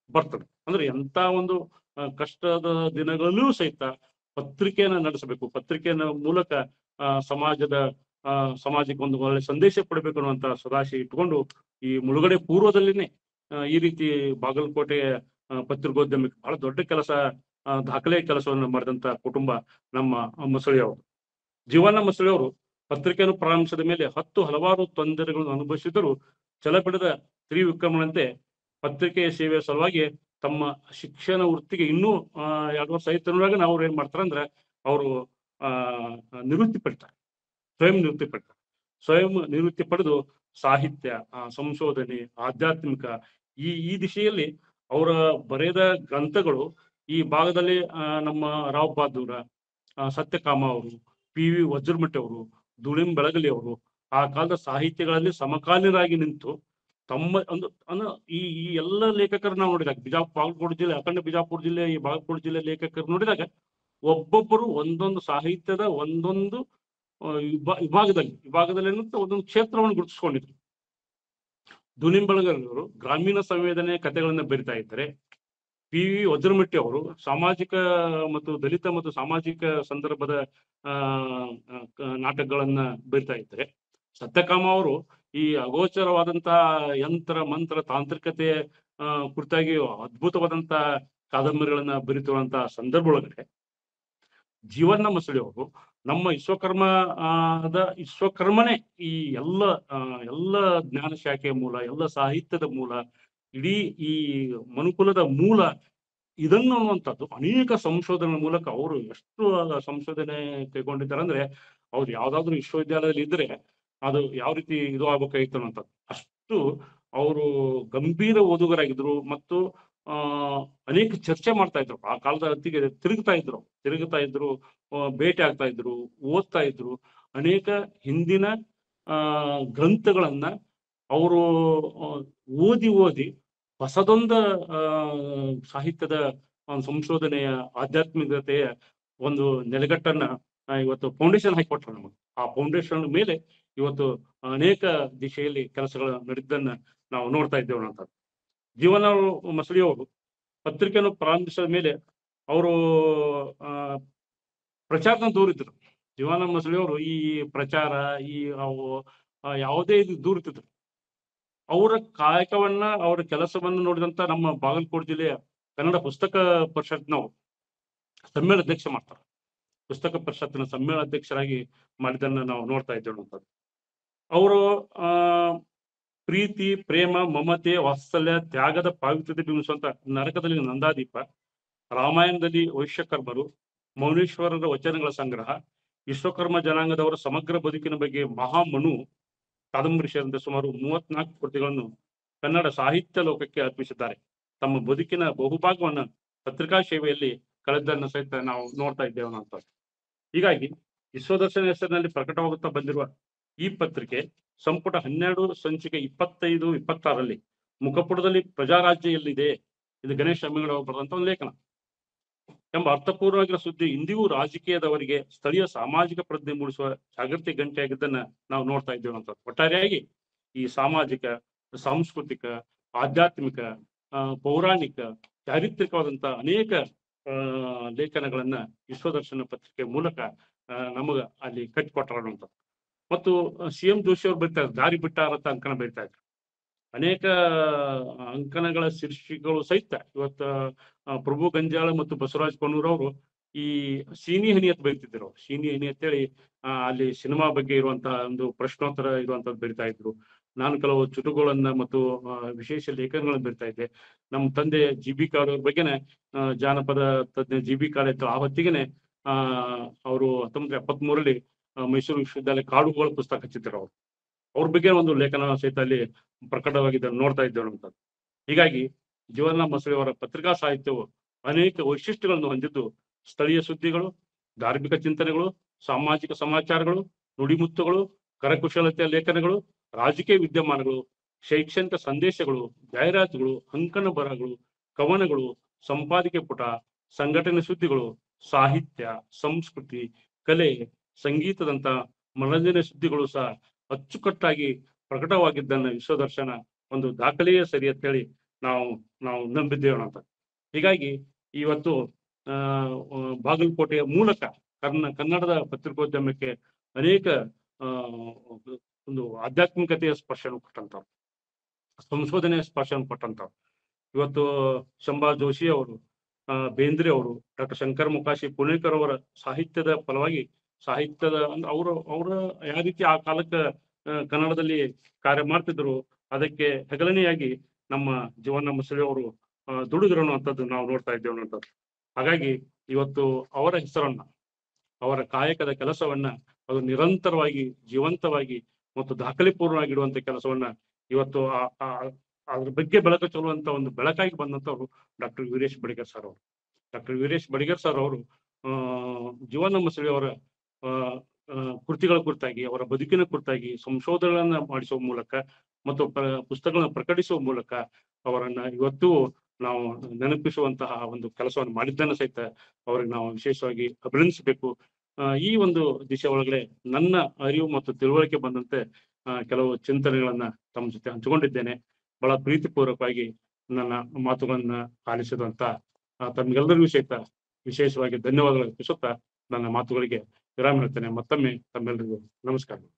ಬರ್ತದೆ ಅಂದ್ರೆ ಎಂತ ಒಂದು ಆ, ಕಷ್ಟದ ದಿನಗಳಲ್ಲೂ ಸಹಿತ ಪತ್ರಿಕೆಯನ್ನ ನಡೆಸಬೇಕು ಪತ್ರಿಕೆಯ ಮೂಲಕ ಆ, ಸಮಾಜದ ಆ, ಸಮಾಜಕ್ಕೆ ಒಂದು ಒಳ್ಳೆ ಸಂದೇಶ ಕೊಡಬೇಕು ಅನ್ನುವಂತ ಸದಾಶಯ ಇಟ್ಕೊಂಡು ಈ ಮುಳುಗಡೆ ಪೂರ್ವದಲ್ಲಿನೇ ಆ, ಈ ರೀತಿ ಬಾಗಲಕೋಟೆಯ ಆ, ಪತ್ರಿಕೋದ್ಯಮಕ್ಕೆ ಬಹಳ ದೊಡ್ಡ ಕೆಲಸ ಆ, ದಾಖಲೆ ಕೆಲಸವನ್ನು ಮಾಡಿದಂತ ಕುಟುಂಬ ನಮ್ಮ ಮೊಸಳೆಯವರು ಜೀವನ ಮೊಸಳೆಯವರು ಪತ್ರಿಕೆಯನ್ನು ಪ್ರಾರಂಭಿಸಿದ ಮೇಲೆ ಹತ್ತು ಹಲವಾರು ತೊಂದರೆಗಳನ್ನು ಅನುಭವಿಸಿದರೂ ಛಲಬಿಡದ ತ್ರಿವಿಕ್ರಮನಂತೆ ಪತ್ರಿಕೆಯ ಸೇವೆಯ ಸಲುವಾಗಿ ತಮ್ಮ ಶಿಕ್ಷಣ ವೃತ್ತಿಗೆ ಇನ್ನೂ ಆ, ಎರಡು ವರ್ಷ ಐತನೊಳಗ ನಾವು ಅವ್ರು ಏನ್ ಮಾಡ್ತಾರೆ ಅಂದ್ರೆ ಅವರು ಆ ನಿವೃತ್ತಿ ಪಡ್ತಾರೆ ಸ್ವಯಂ ನಿವೃತ್ತಿ ಪಡ್ತಾರೆ ಸ್ವಯಂ ನಿವೃತ್ತಿ ಪಡೆದು ಸಾಹಿತ್ಯ ಆ, ಸಂಶೋಧನೆ ಆಧ್ಯಾತ್ಮಿಕ ಈ ಈ ದಿಶೆಯಲ್ಲಿ ಅವರ ಬರೆದ ಗ್ರಂಥಗಳು ಈ ಭಾಗದಲ್ಲಿ ಆ, ನಮ್ಮ ರಾವ್ ಬಹದ್ದೂರ ಆ, ಸತ್ಯಕಾಮ ಅವರು ಪಿ ವಿ ವಜ್ರಮಟ್ಟಿ ಅವರು ದುಳಿಂ ಬೆಳಗಲಿ ಅವರು ಆ ಕಾಲದ ಸಾಹಿತ್ಯಗಳಲ್ಲಿ ಸಮಕಾಲೀನರಾಗಿ ನಿಂತು ತಮ್ಮ ಒಂದು ಅಂದ್ರೆ ಈ ಈ ಎಲ್ಲ ಲೇಖಕರು ನಾವು ನೋಡಿದಾಗ ಬಿಜಾಪುರ ಬಾಗಲಕೋಟೆ ಜಿಲ್ಲೆ ಅಖಂಡ ಬಿಜಾಪುರ ಜಿಲ್ಲೆ ಈ ಬಾಗಲಕೋಟೆ ಜಿಲ್ಲೆ ಲೇಖಕರು ನೋಡಿದಾಗ ಒಬ್ಬೊಬ್ಬರು ಒಂದೊಂದು ಸಾಹಿತ್ಯದ ಒಂದೊಂದು ಆ, ವಿಭಾ- ವಿಭಾಗದಲ್ಲಿ ವಿಭಾಗದಲ್ಲಿ ಏನಂತ ಒಂದೊಂದು ಕ್ಷೇತ್ರವನ್ನು ಗುರುತಿಸ್ಕೊಂಡಿದ್ರು ದುನಿಂ ಬೆಳಗಲಿಯವರು ಗ್ರಾಮೀಣ ಸಂವೇದನೆ ಕಥೆಗಳನ್ನ ಬರಿತಾ ಇದ್ದಾರೆ ಪಿ ವಿ ವಜ್ರಮಟ್ಟಿ ಅವರು ಸಾಮಾಜಿಕ ಮತ್ತು ದಲಿತ ಮತ್ತು ಸಾಮಾಜಿಕ ಸಂದರ್ಭದ ಆ ಆ, ಕ- ನಾಟಕಗಳನ್ನ ಬರಿತಾ ಇದ್ದಾರೆ ಸತ್ಯಕಾಮ ಅವರು ಈ ಅಗೋಚರವಾದಂತಹ ಯಂತ್ರ ಮಂತ್ರ ತಾಂತ್ರಿಕತೆ ಆ ಕುರಿತಾಗಿ ಅದ್ಭುತವಾದಂತ ಕಾದಂಬರಿಗಳನ್ನ ಬರೀತಿರುವಂತಹ ಸಂದರ್ಭ ಒಳಗಡೆ ಜೀವನ ಮಸಳಿ ಅವರು ನಮ್ಮ ವಿಶ್ವಕರ್ಮ ಆ, ದ ವಿಶ್ವಕರ್ಮನೇ ಈ ಎಲ್ಲ ಆ, ಎಲ್ಲ ಜ್ಞಾನ ಶಾಖೆಯ ಮೂಲ ಎಲ್ಲ ಸಾಹಿತ್ಯದ ಮೂಲ ಇಡೀ ಈ ಮನುಕುಲದ ಮೂಲ ಇದನ್ನು ಅನ್ನುವಂಥದ್ದು ಅನೇಕ ಸಂಶೋಧನೆ ಮೂಲಕ ಅವರು ಎಷ್ಟು ಆ ಸಂಶೋಧನೆ ಕೈಗೊಂಡಿದ್ದಾರೆ ಅಂದ್ರೆ ಅವ್ರು ಯಾವ್ದಾದ್ರು ವಿಶ್ವವಿದ್ಯಾಲಯದಲ್ಲಿ ಇದ್ರೆ ಅದು ಯಾವ ರೀತಿ ಇದು ಆಗ್ಬೇಕಾಗಿತ್ತು ಅನ್ನೋಂಥದ್ದು ಅಷ್ಟು ಅವರು ಗಂಭೀರ ಓದುಗರಾಗಿದ್ರು ಮತ್ತು ಆ ಅನೇಕ ಚರ್ಚೆ ಮಾಡ್ತಾ ಇದ್ರು ಆ ಕಾಲದ ಹೊತ್ತಿಗೆ ತಿರುಗ್ತಾ ಇದ್ರು ತಿರುಗ್ತಾ ಇದ್ರು ಆ, ಭೇಟಿ ಆಗ್ತಾ ಇದ್ರು ಓದ್ತಾ ಇದ್ರು ಅನೇಕ ಹಿಂದಿನ ಆ ಗ್ರಂಥಗಳನ್ನ ಅವರು ಓದಿ ಓದಿ ಹೊಸದೊಂದ ಆ ಸಾಹಿತ್ಯದ ಒಂದು ಸಂಶೋಧನೆಯ ಆಧ್ಯಾತ್ಮಿಕತೆಯ ಒಂದು ನೆಲೆಗಟ್ಟನ್ನ ಆ, ಇವತ್ತು ಫೌಂಡೇಶನ್ ಹಾಕಿಕೊಟ್ರು ನಮಗೆ ಆ ಫೌಂಡೇಶನ್ ಮೇಲೆ ಇವತ್ತು ಅನೇಕ ದಿಶೆಯಲ್ಲಿ ಕೆಲಸಗಳು ನಡೆದನ್ನ ನಾವು ನೋಡ್ತಾ ಇದ್ದೇವೆ ಅಂತ ಜೀವನ ಮಸಳಿಯವರು ಪತ್ರಿಕೆಯನ್ನು ಪ್ರಾರಂಭಿಸಿದ ಮೇಲೆ ಅವರು ಆ ಪ್ರಚಾರನ ದೂರಿದ್ರು ಜೀವನ ಮಸಳಿಯವರು ಈ ಪ್ರಚಾರ ಈ ಅವು ಆ, ಯಾವುದೇ ಇದು ದೂರಿತಿದ್ರು ಅವರ ಕಾಯಕವನ್ನ ಅವರ ಕೆಲಸವನ್ನು ನೋಡಿದಂತ ನಮ್ಮ ಬಾಗಲಕೋಟೆ ಜಿಲ್ಲೆಯ ಕನ್ನಡ ಪುಸ್ತಕ ಪರಿಷತ್ನವರು ಸಮ್ಮೇಳನ ಅಧ್ಯಕ್ಷ ಮಾಡ್ತಾರೆ ಪುಸ್ತಕ ಪರಿಷತ್ತಿನ ಸಮ್ಮೇಳನ ಅಧ್ಯಕ್ಷರಾಗಿ ಮಾಡಿದ್ದನ್ನ ನಾವು ನೋಡ್ತಾ ಇದ್ದೇವೆ ಅಂತ ಅವರು ಆ ಪ್ರೀತಿ ಪ್ರೇಮ ಮಮತೆ ವಾತ್ಸಲ್ಯ ತ್ಯಾಗದ ಪಾವಿತ್ರ್ಯತೆ ಬಿಂಬಿಸುವಂತ ನರಕದಲ್ಲಿ ನಂದಾದೀಪ ರಾಮಾಯಣದಲ್ಲಿ ವೈಶ್ಯಕರ್ಮರು ಮೌನೇಶ್ವರರ ವಚನಗಳ ಸಂಗ್ರಹ ವಿಶ್ವಕರ್ಮ ಜನಾಂಗದವರ ಸಮಗ್ರ ಬದುಕಿನ ಬಗ್ಗೆ ಮಹಾಮನು ಕಾದಂಬರಿ ಸೇರಿದಂತೆ ಸುಮಾರು ಮೂವತ್ನಾಲ್ಕು ಕೃತಿಗಳನ್ನು ಕನ್ನಡ ಸಾಹಿತ್ಯ ಲೋಕಕ್ಕೆ ಅರ್ಪಿಸಿದ್ದಾರೆ ತಮ್ಮ ಬದುಕಿನ ಬಹುಭಾಗವನ್ನು ಪತ್ರಿಕಾ ಸೇವೆಯಲ್ಲಿ ಕಳೆದನ್ನ ಸಹಿತ ನಾವು ನೋಡ್ತಾ ಇದ್ದೇವೆ ಅಂತ ಹೀಗಾಗಿ ವಿಶ್ವದರ್ಶನ ಹೆಸರಿನಲ್ಲಿ ಪ್ರಕಟವಾಗುತ್ತಾ ಬಂದಿರುವ ಈ ಪತ್ರಿಕೆ ಸಂಪುಟ ಹನ್ನೆರಡು ಸಂಚಿಕೆ ಇಪ್ಪತ್ತೈದು ಇಪ್ಪತ್ತಾರಲ್ಲಿ ಮುಖಪುಟದಲ್ಲಿ ಪ್ರಜಾರಾಜ್ಯ ಎಲ್ಲಿದೆ ಇದು ಗಣೇಶ್ ಅಮ್ಮಿಗಡ ಬರೆದಂತ ಒಂದು ಲೇಖನ ಎಂಬ ಅರ್ಥಪೂರ್ಣವಾಗಿರೋ ಸುದ್ದಿ ಇಂದಿಗೂ ರಾಜಕೀಯದವರಿಗೆ ಸ್ಥಳೀಯ ಸಾಮಾಜಿಕ ಪ್ರಜ್ಞೆ ಮೂಡಿಸುವ ಜಾಗೃತಿ ಗಂಟೆಯಾಗಿದ್ದನ್ನ ನಾವು ನೋಡ್ತಾ ಇದ್ದೇವೆ ಅಂತ ಒಟ್ಟಾರೆಯಾಗಿ ಈ ಸಾಮಾಜಿಕ ಸಾಂಸ್ಕೃತಿಕ ಆಧ್ಯಾತ್ಮಿಕ ಆ, ಪೌರಾಣಿಕ ಚಾರಿತ್ರಿಕವಾದಂತ ಅನೇಕ ಆ, ಲೇಖನಗಳನ್ನ ವಿಶ್ವದರ್ಶನ ಪತ್ರಿಕೆ ಮೂಲಕ ಆ, ನಮಗ ಅಲ್ಲಿ ಕಟ್ಟಿಕೊಟ್ಟಾರ ಅಂತ ಮತ್ತು ಸಿ ಎಂ ಜೋಶಿ ಅವ್ರು ಬರೀತಾ ಇದ್ರು ದಾರಿ ಬಿಟ್ಟಾರ ಅಂತ ಅಂಕಣ ಬರೀತಾ ಇದ್ರು ಅನೇಕ ಅಂಕಣಗಳ ಶೀರ್ಷಿಕೆಗಳು ಸಹಿತ ಇವತ್ತ ಆ, ಪ್ರಭು ಗಂಜಾಳ ಮತ್ತು ಬಸವರಾಜ್ ಕೊಣ್ಣೂರ್ ಅವರು ಈ ಸೀನಿ ಹನಿ ಅಂತ ಬರೀತಿದ್ರು ಸೀನಿ ಹನಿ ಅಂತೇಳಿ ಆ, ಅಲ್ಲಿ ಸಿನಿಮಾ ಬಗ್ಗೆ ಇರುವಂತಹ ಒಂದು ಪ್ರಶ್ನೋತ್ತರ ಇರುವಂತದ್ದು ಬರಿತಾ ಇದ್ರು ನಾನು ಕೆಲವು ಚುಟುಕುಗಳನ್ನ ಮತ್ತು ಆ, ವಿಶೇಷ ಲೇಖನಗಳನ್ನ ಬರಿತಾ ಇದ್ದೆ ನಮ್ಮ ತಂದೆ ಜಿ ಬಿ ಕಾಡ್ ಅವ್ರ ಬಗ್ಗೆನೆ ಆ, ಜಾನಪದ ತಜ್ಞ ಜಿ ಬಿ ಕಾಡ್ ಇತ್ತು ಆ ಹೊತ್ತಿಗೆನೆ ಆ ಅವರು ಹತ್ತೊಂಬತ್ತು ಎಪ್ಪತ್ತ್ ಮೂರಲ್ಲಿ ಮೈಸೂರು ವಿಶ್ವವಿದ್ಯಾಲಯ ಕಾಡುಗಳ ಪುಸ್ತಕ ಹಚ್ಚಿದ್ರು ಅವರು ಅವ್ರ ಬಗ್ಗೆ ಒಂದು ಲೇಖನ ಸಹಿತ ಅಲ್ಲಿ ಪ್ರಕಟವಾಗಿದ್ದನ್ನು ನೋಡ್ತಾ ಇದ್ದೇವೆ ಅಂತ ಹೀಗಾಗಿ ಜೀವನ ಮಸಳಿಯವರ ಪತ್ರಿಕಾ ಸಾಹಿತ್ಯವು ಅನೇಕ ವೈಶಿಷ್ಟ್ಯಗಳನ್ನು ಹೊಂದಿದ್ದು ಸ್ಥಳೀಯ ಸುದ್ದಿಗಳು ಧಾರ್ಮಿಕ ಚಿಂತನೆಗಳು ಸಾಮಾಜಿಕ ಸಮಾಚಾರಗಳು ನುಡಿಮುತ್ತುಗಳು ಕರಕುಶಲತೆಯ ಲೇಖನಗಳು ರಾಜಕೀಯ ವಿದ್ಯಮಾನಗಳು ಶೈಕ್ಷಣಿಕ ಸಂದೇಶಗಳು ಜಾಹೀರಾತುಗಳು ಅಂಕಣ ಬರಹಗಳು ಕವನಗಳು ಸಂಪಾದಿಕೆ ಪುಟ ಸಂಘಟನೆ ಸುದ್ದಿಗಳು ಸಾಹಿತ್ಯ ಸಂಸ್ಕೃತಿ ಕಲೆ ಸಂಗೀತದಂತ ಮನರಂಜನೆ ಸುದ್ದಿಗಳು ಸಹ ಅಚ್ಚುಕಟ್ಟಾಗಿ ಪ್ರಕಟವಾಗಿದ್ದನ್ನ ವಿಶ್ವದರ್ಶನ ಒಂದು ದಾಖಲೆಯೇ ಸರಿ ಅಂತ ಹೇಳಿ ನಾವು ನಾವು ನಂಬಿದ್ದೇವೆ ಅಂತ ಹೀಗಾಗಿ ಇವತ್ತು ಆ ಆ, ಬಾಗಲಕೋಟೆಯ ಮೂಲಕ ಕರ್ನ ಕನ್ನಡದ ಪತ್ರಿಕೋದ್ಯಮಕ್ಕೆ ಅನೇಕ ಆ ಒಂದು ಆಧ್ಯಾತ್ಮಿಕತೆಯ ಸ್ಪರ್ಶನ ಕೊಟ್ಟಂತವ್ರು ಸಂಶೋಧನೆಯ ಸ್ಪರ್ಶನ ಕೊಟ್ಟಂತವ್ರು ಇವತ್ತು ಶಂಭಾ ಜೋಶಿ ಅವರು ಆ, ಬೇಂದ್ರೆ ಅವರು ಡಾಕ್ಟರ್ ಶಂಕರ್ ಮುಖಾಶಿ ಪುಣೇಕರ್ ಅವರ ಸಾಹಿತ್ಯದ ಫಲವಾಗಿ ಸಾಹಿತ್ಯದ ಅಂದ್ರೆ ಅವರು ಅವರ ಯಾವ ರೀತಿ ಆ ಕಾಲಕ್ಕೆ ಆ, ಕನ್ನಡದಲ್ಲಿ ಕಾರ್ಯ ಮಾಡ್ತಿದ್ರು ಅದಕ್ಕೆ ಹೆಗಲನೆಯಾಗಿ ನಮ್ಮ ಜೀವನ ಮುಸಳಿ ಅವರು ಆ, ದುಡಿದ್ರು ಅನ್ನುವಂಥದ್ದು ನಾವು ನೋಡ್ತಾ ಇದ್ದೇವೆ ಅನ್ನುವಂಥದ್ದು ಹಾಗಾಗಿ ಇವತ್ತು ಅವರ ಹೆಸರನ್ನ ಅವರ ಕಾಯಕದ ಕೆಲಸವನ್ನ ಅದು ನಿರಂತರವಾಗಿ ಜೀವಂತವಾಗಿ ಮತ್ತು ದಾಖಲೆಪೂರ್ಣವಾಗಿಡುವಂತ ಕೆಲಸವನ್ನ ಇವತ್ತು ಆ- ಆ- ಅದ್ರ ಬಗ್ಗೆ ಬೆಳಕು ಚೆಲ್ಲುವಂತ ಒಂದು ಬೆಳಕಾಗಿ ಬಂದಂತವ್ರು ಡಾಕ್ಟರ್ ವೀರೇಶ್ ಬಡಿಗರ್ ಸರ್ ಅವರು ಡಾಕ್ಟರ್ ವೀರೇಶ್ ಬಡಿಗರ್ ಸರ್ ಅವರು ಆ ಜೀವನ ಮಸಳಿ ಅವರ ಆ, ಆ, ಕೃತಿಗಳ ಕುರಿತಾಗಿ ಅವರ ಬದುಕಿನ ಕುರಿತಾಗಿ ಸಂಶೋಧನೆಗಳನ್ನ ಮಾಡಿಸುವ ಮೂಲಕ ಮತ್ತು ಪ್ರ- ಪುಸ್ತಕಗಳನ್ನ ಪ್ರಕಟಿಸುವ ಮೂಲಕ ಅವರನ್ನ ಇವತ್ತು ನಾವು ನೆನಪಿಸುವಂತಹ ಒಂದು ಕೆಲಸವನ್ನು ಮಾಡಿದ್ದನ್ನ ಸಹಿತ ಅವ್ರಿಗೆ ನಾವು ವಿಶೇಷವಾಗಿ ಅಭಿನಂದಿಸಬೇಕು ಆ, ಈ ಒಂದು ದಿಶೆ ಒಳಗಡೆ ನನ್ನ ಅರಿವು ಮತ್ತು ತಿಳುವಳಿಕೆ ಬಂದಂತೆ ಆ, ಕೆಲವು ಚಿಂತನೆಗಳನ್ನ ತಮ್ಮ ಜೊತೆ ಹಂಚಿಕೊಂಡಿದ್ದೇನೆ ಬಹಳ ಪ್ರೀತಿಪೂರ್ವಕವಾಗಿ ನನ್ನ ಮಾತುಗಳನ್ನ ಆಲಿಸಿದಂತ ಆ, ತಮ್ಗೆಲ್ಲರಿಗೂ ಸಹಿತ ವಿಶೇಷವಾಗಿ ಧನ್ಯವಾದಗಳು ಅರ್ಪಿಸುತ್ತಾ ನನ್ನ ಮಾತುಗಳಿಗೆ ವಿರಾಮ ಹೇಳ್ತೇನೆ ಮತ್ತೊಮ್ಮೆ ತಮ್ಮೆಲ್ಲರಿಗೂ ನಮಸ್ಕಾರ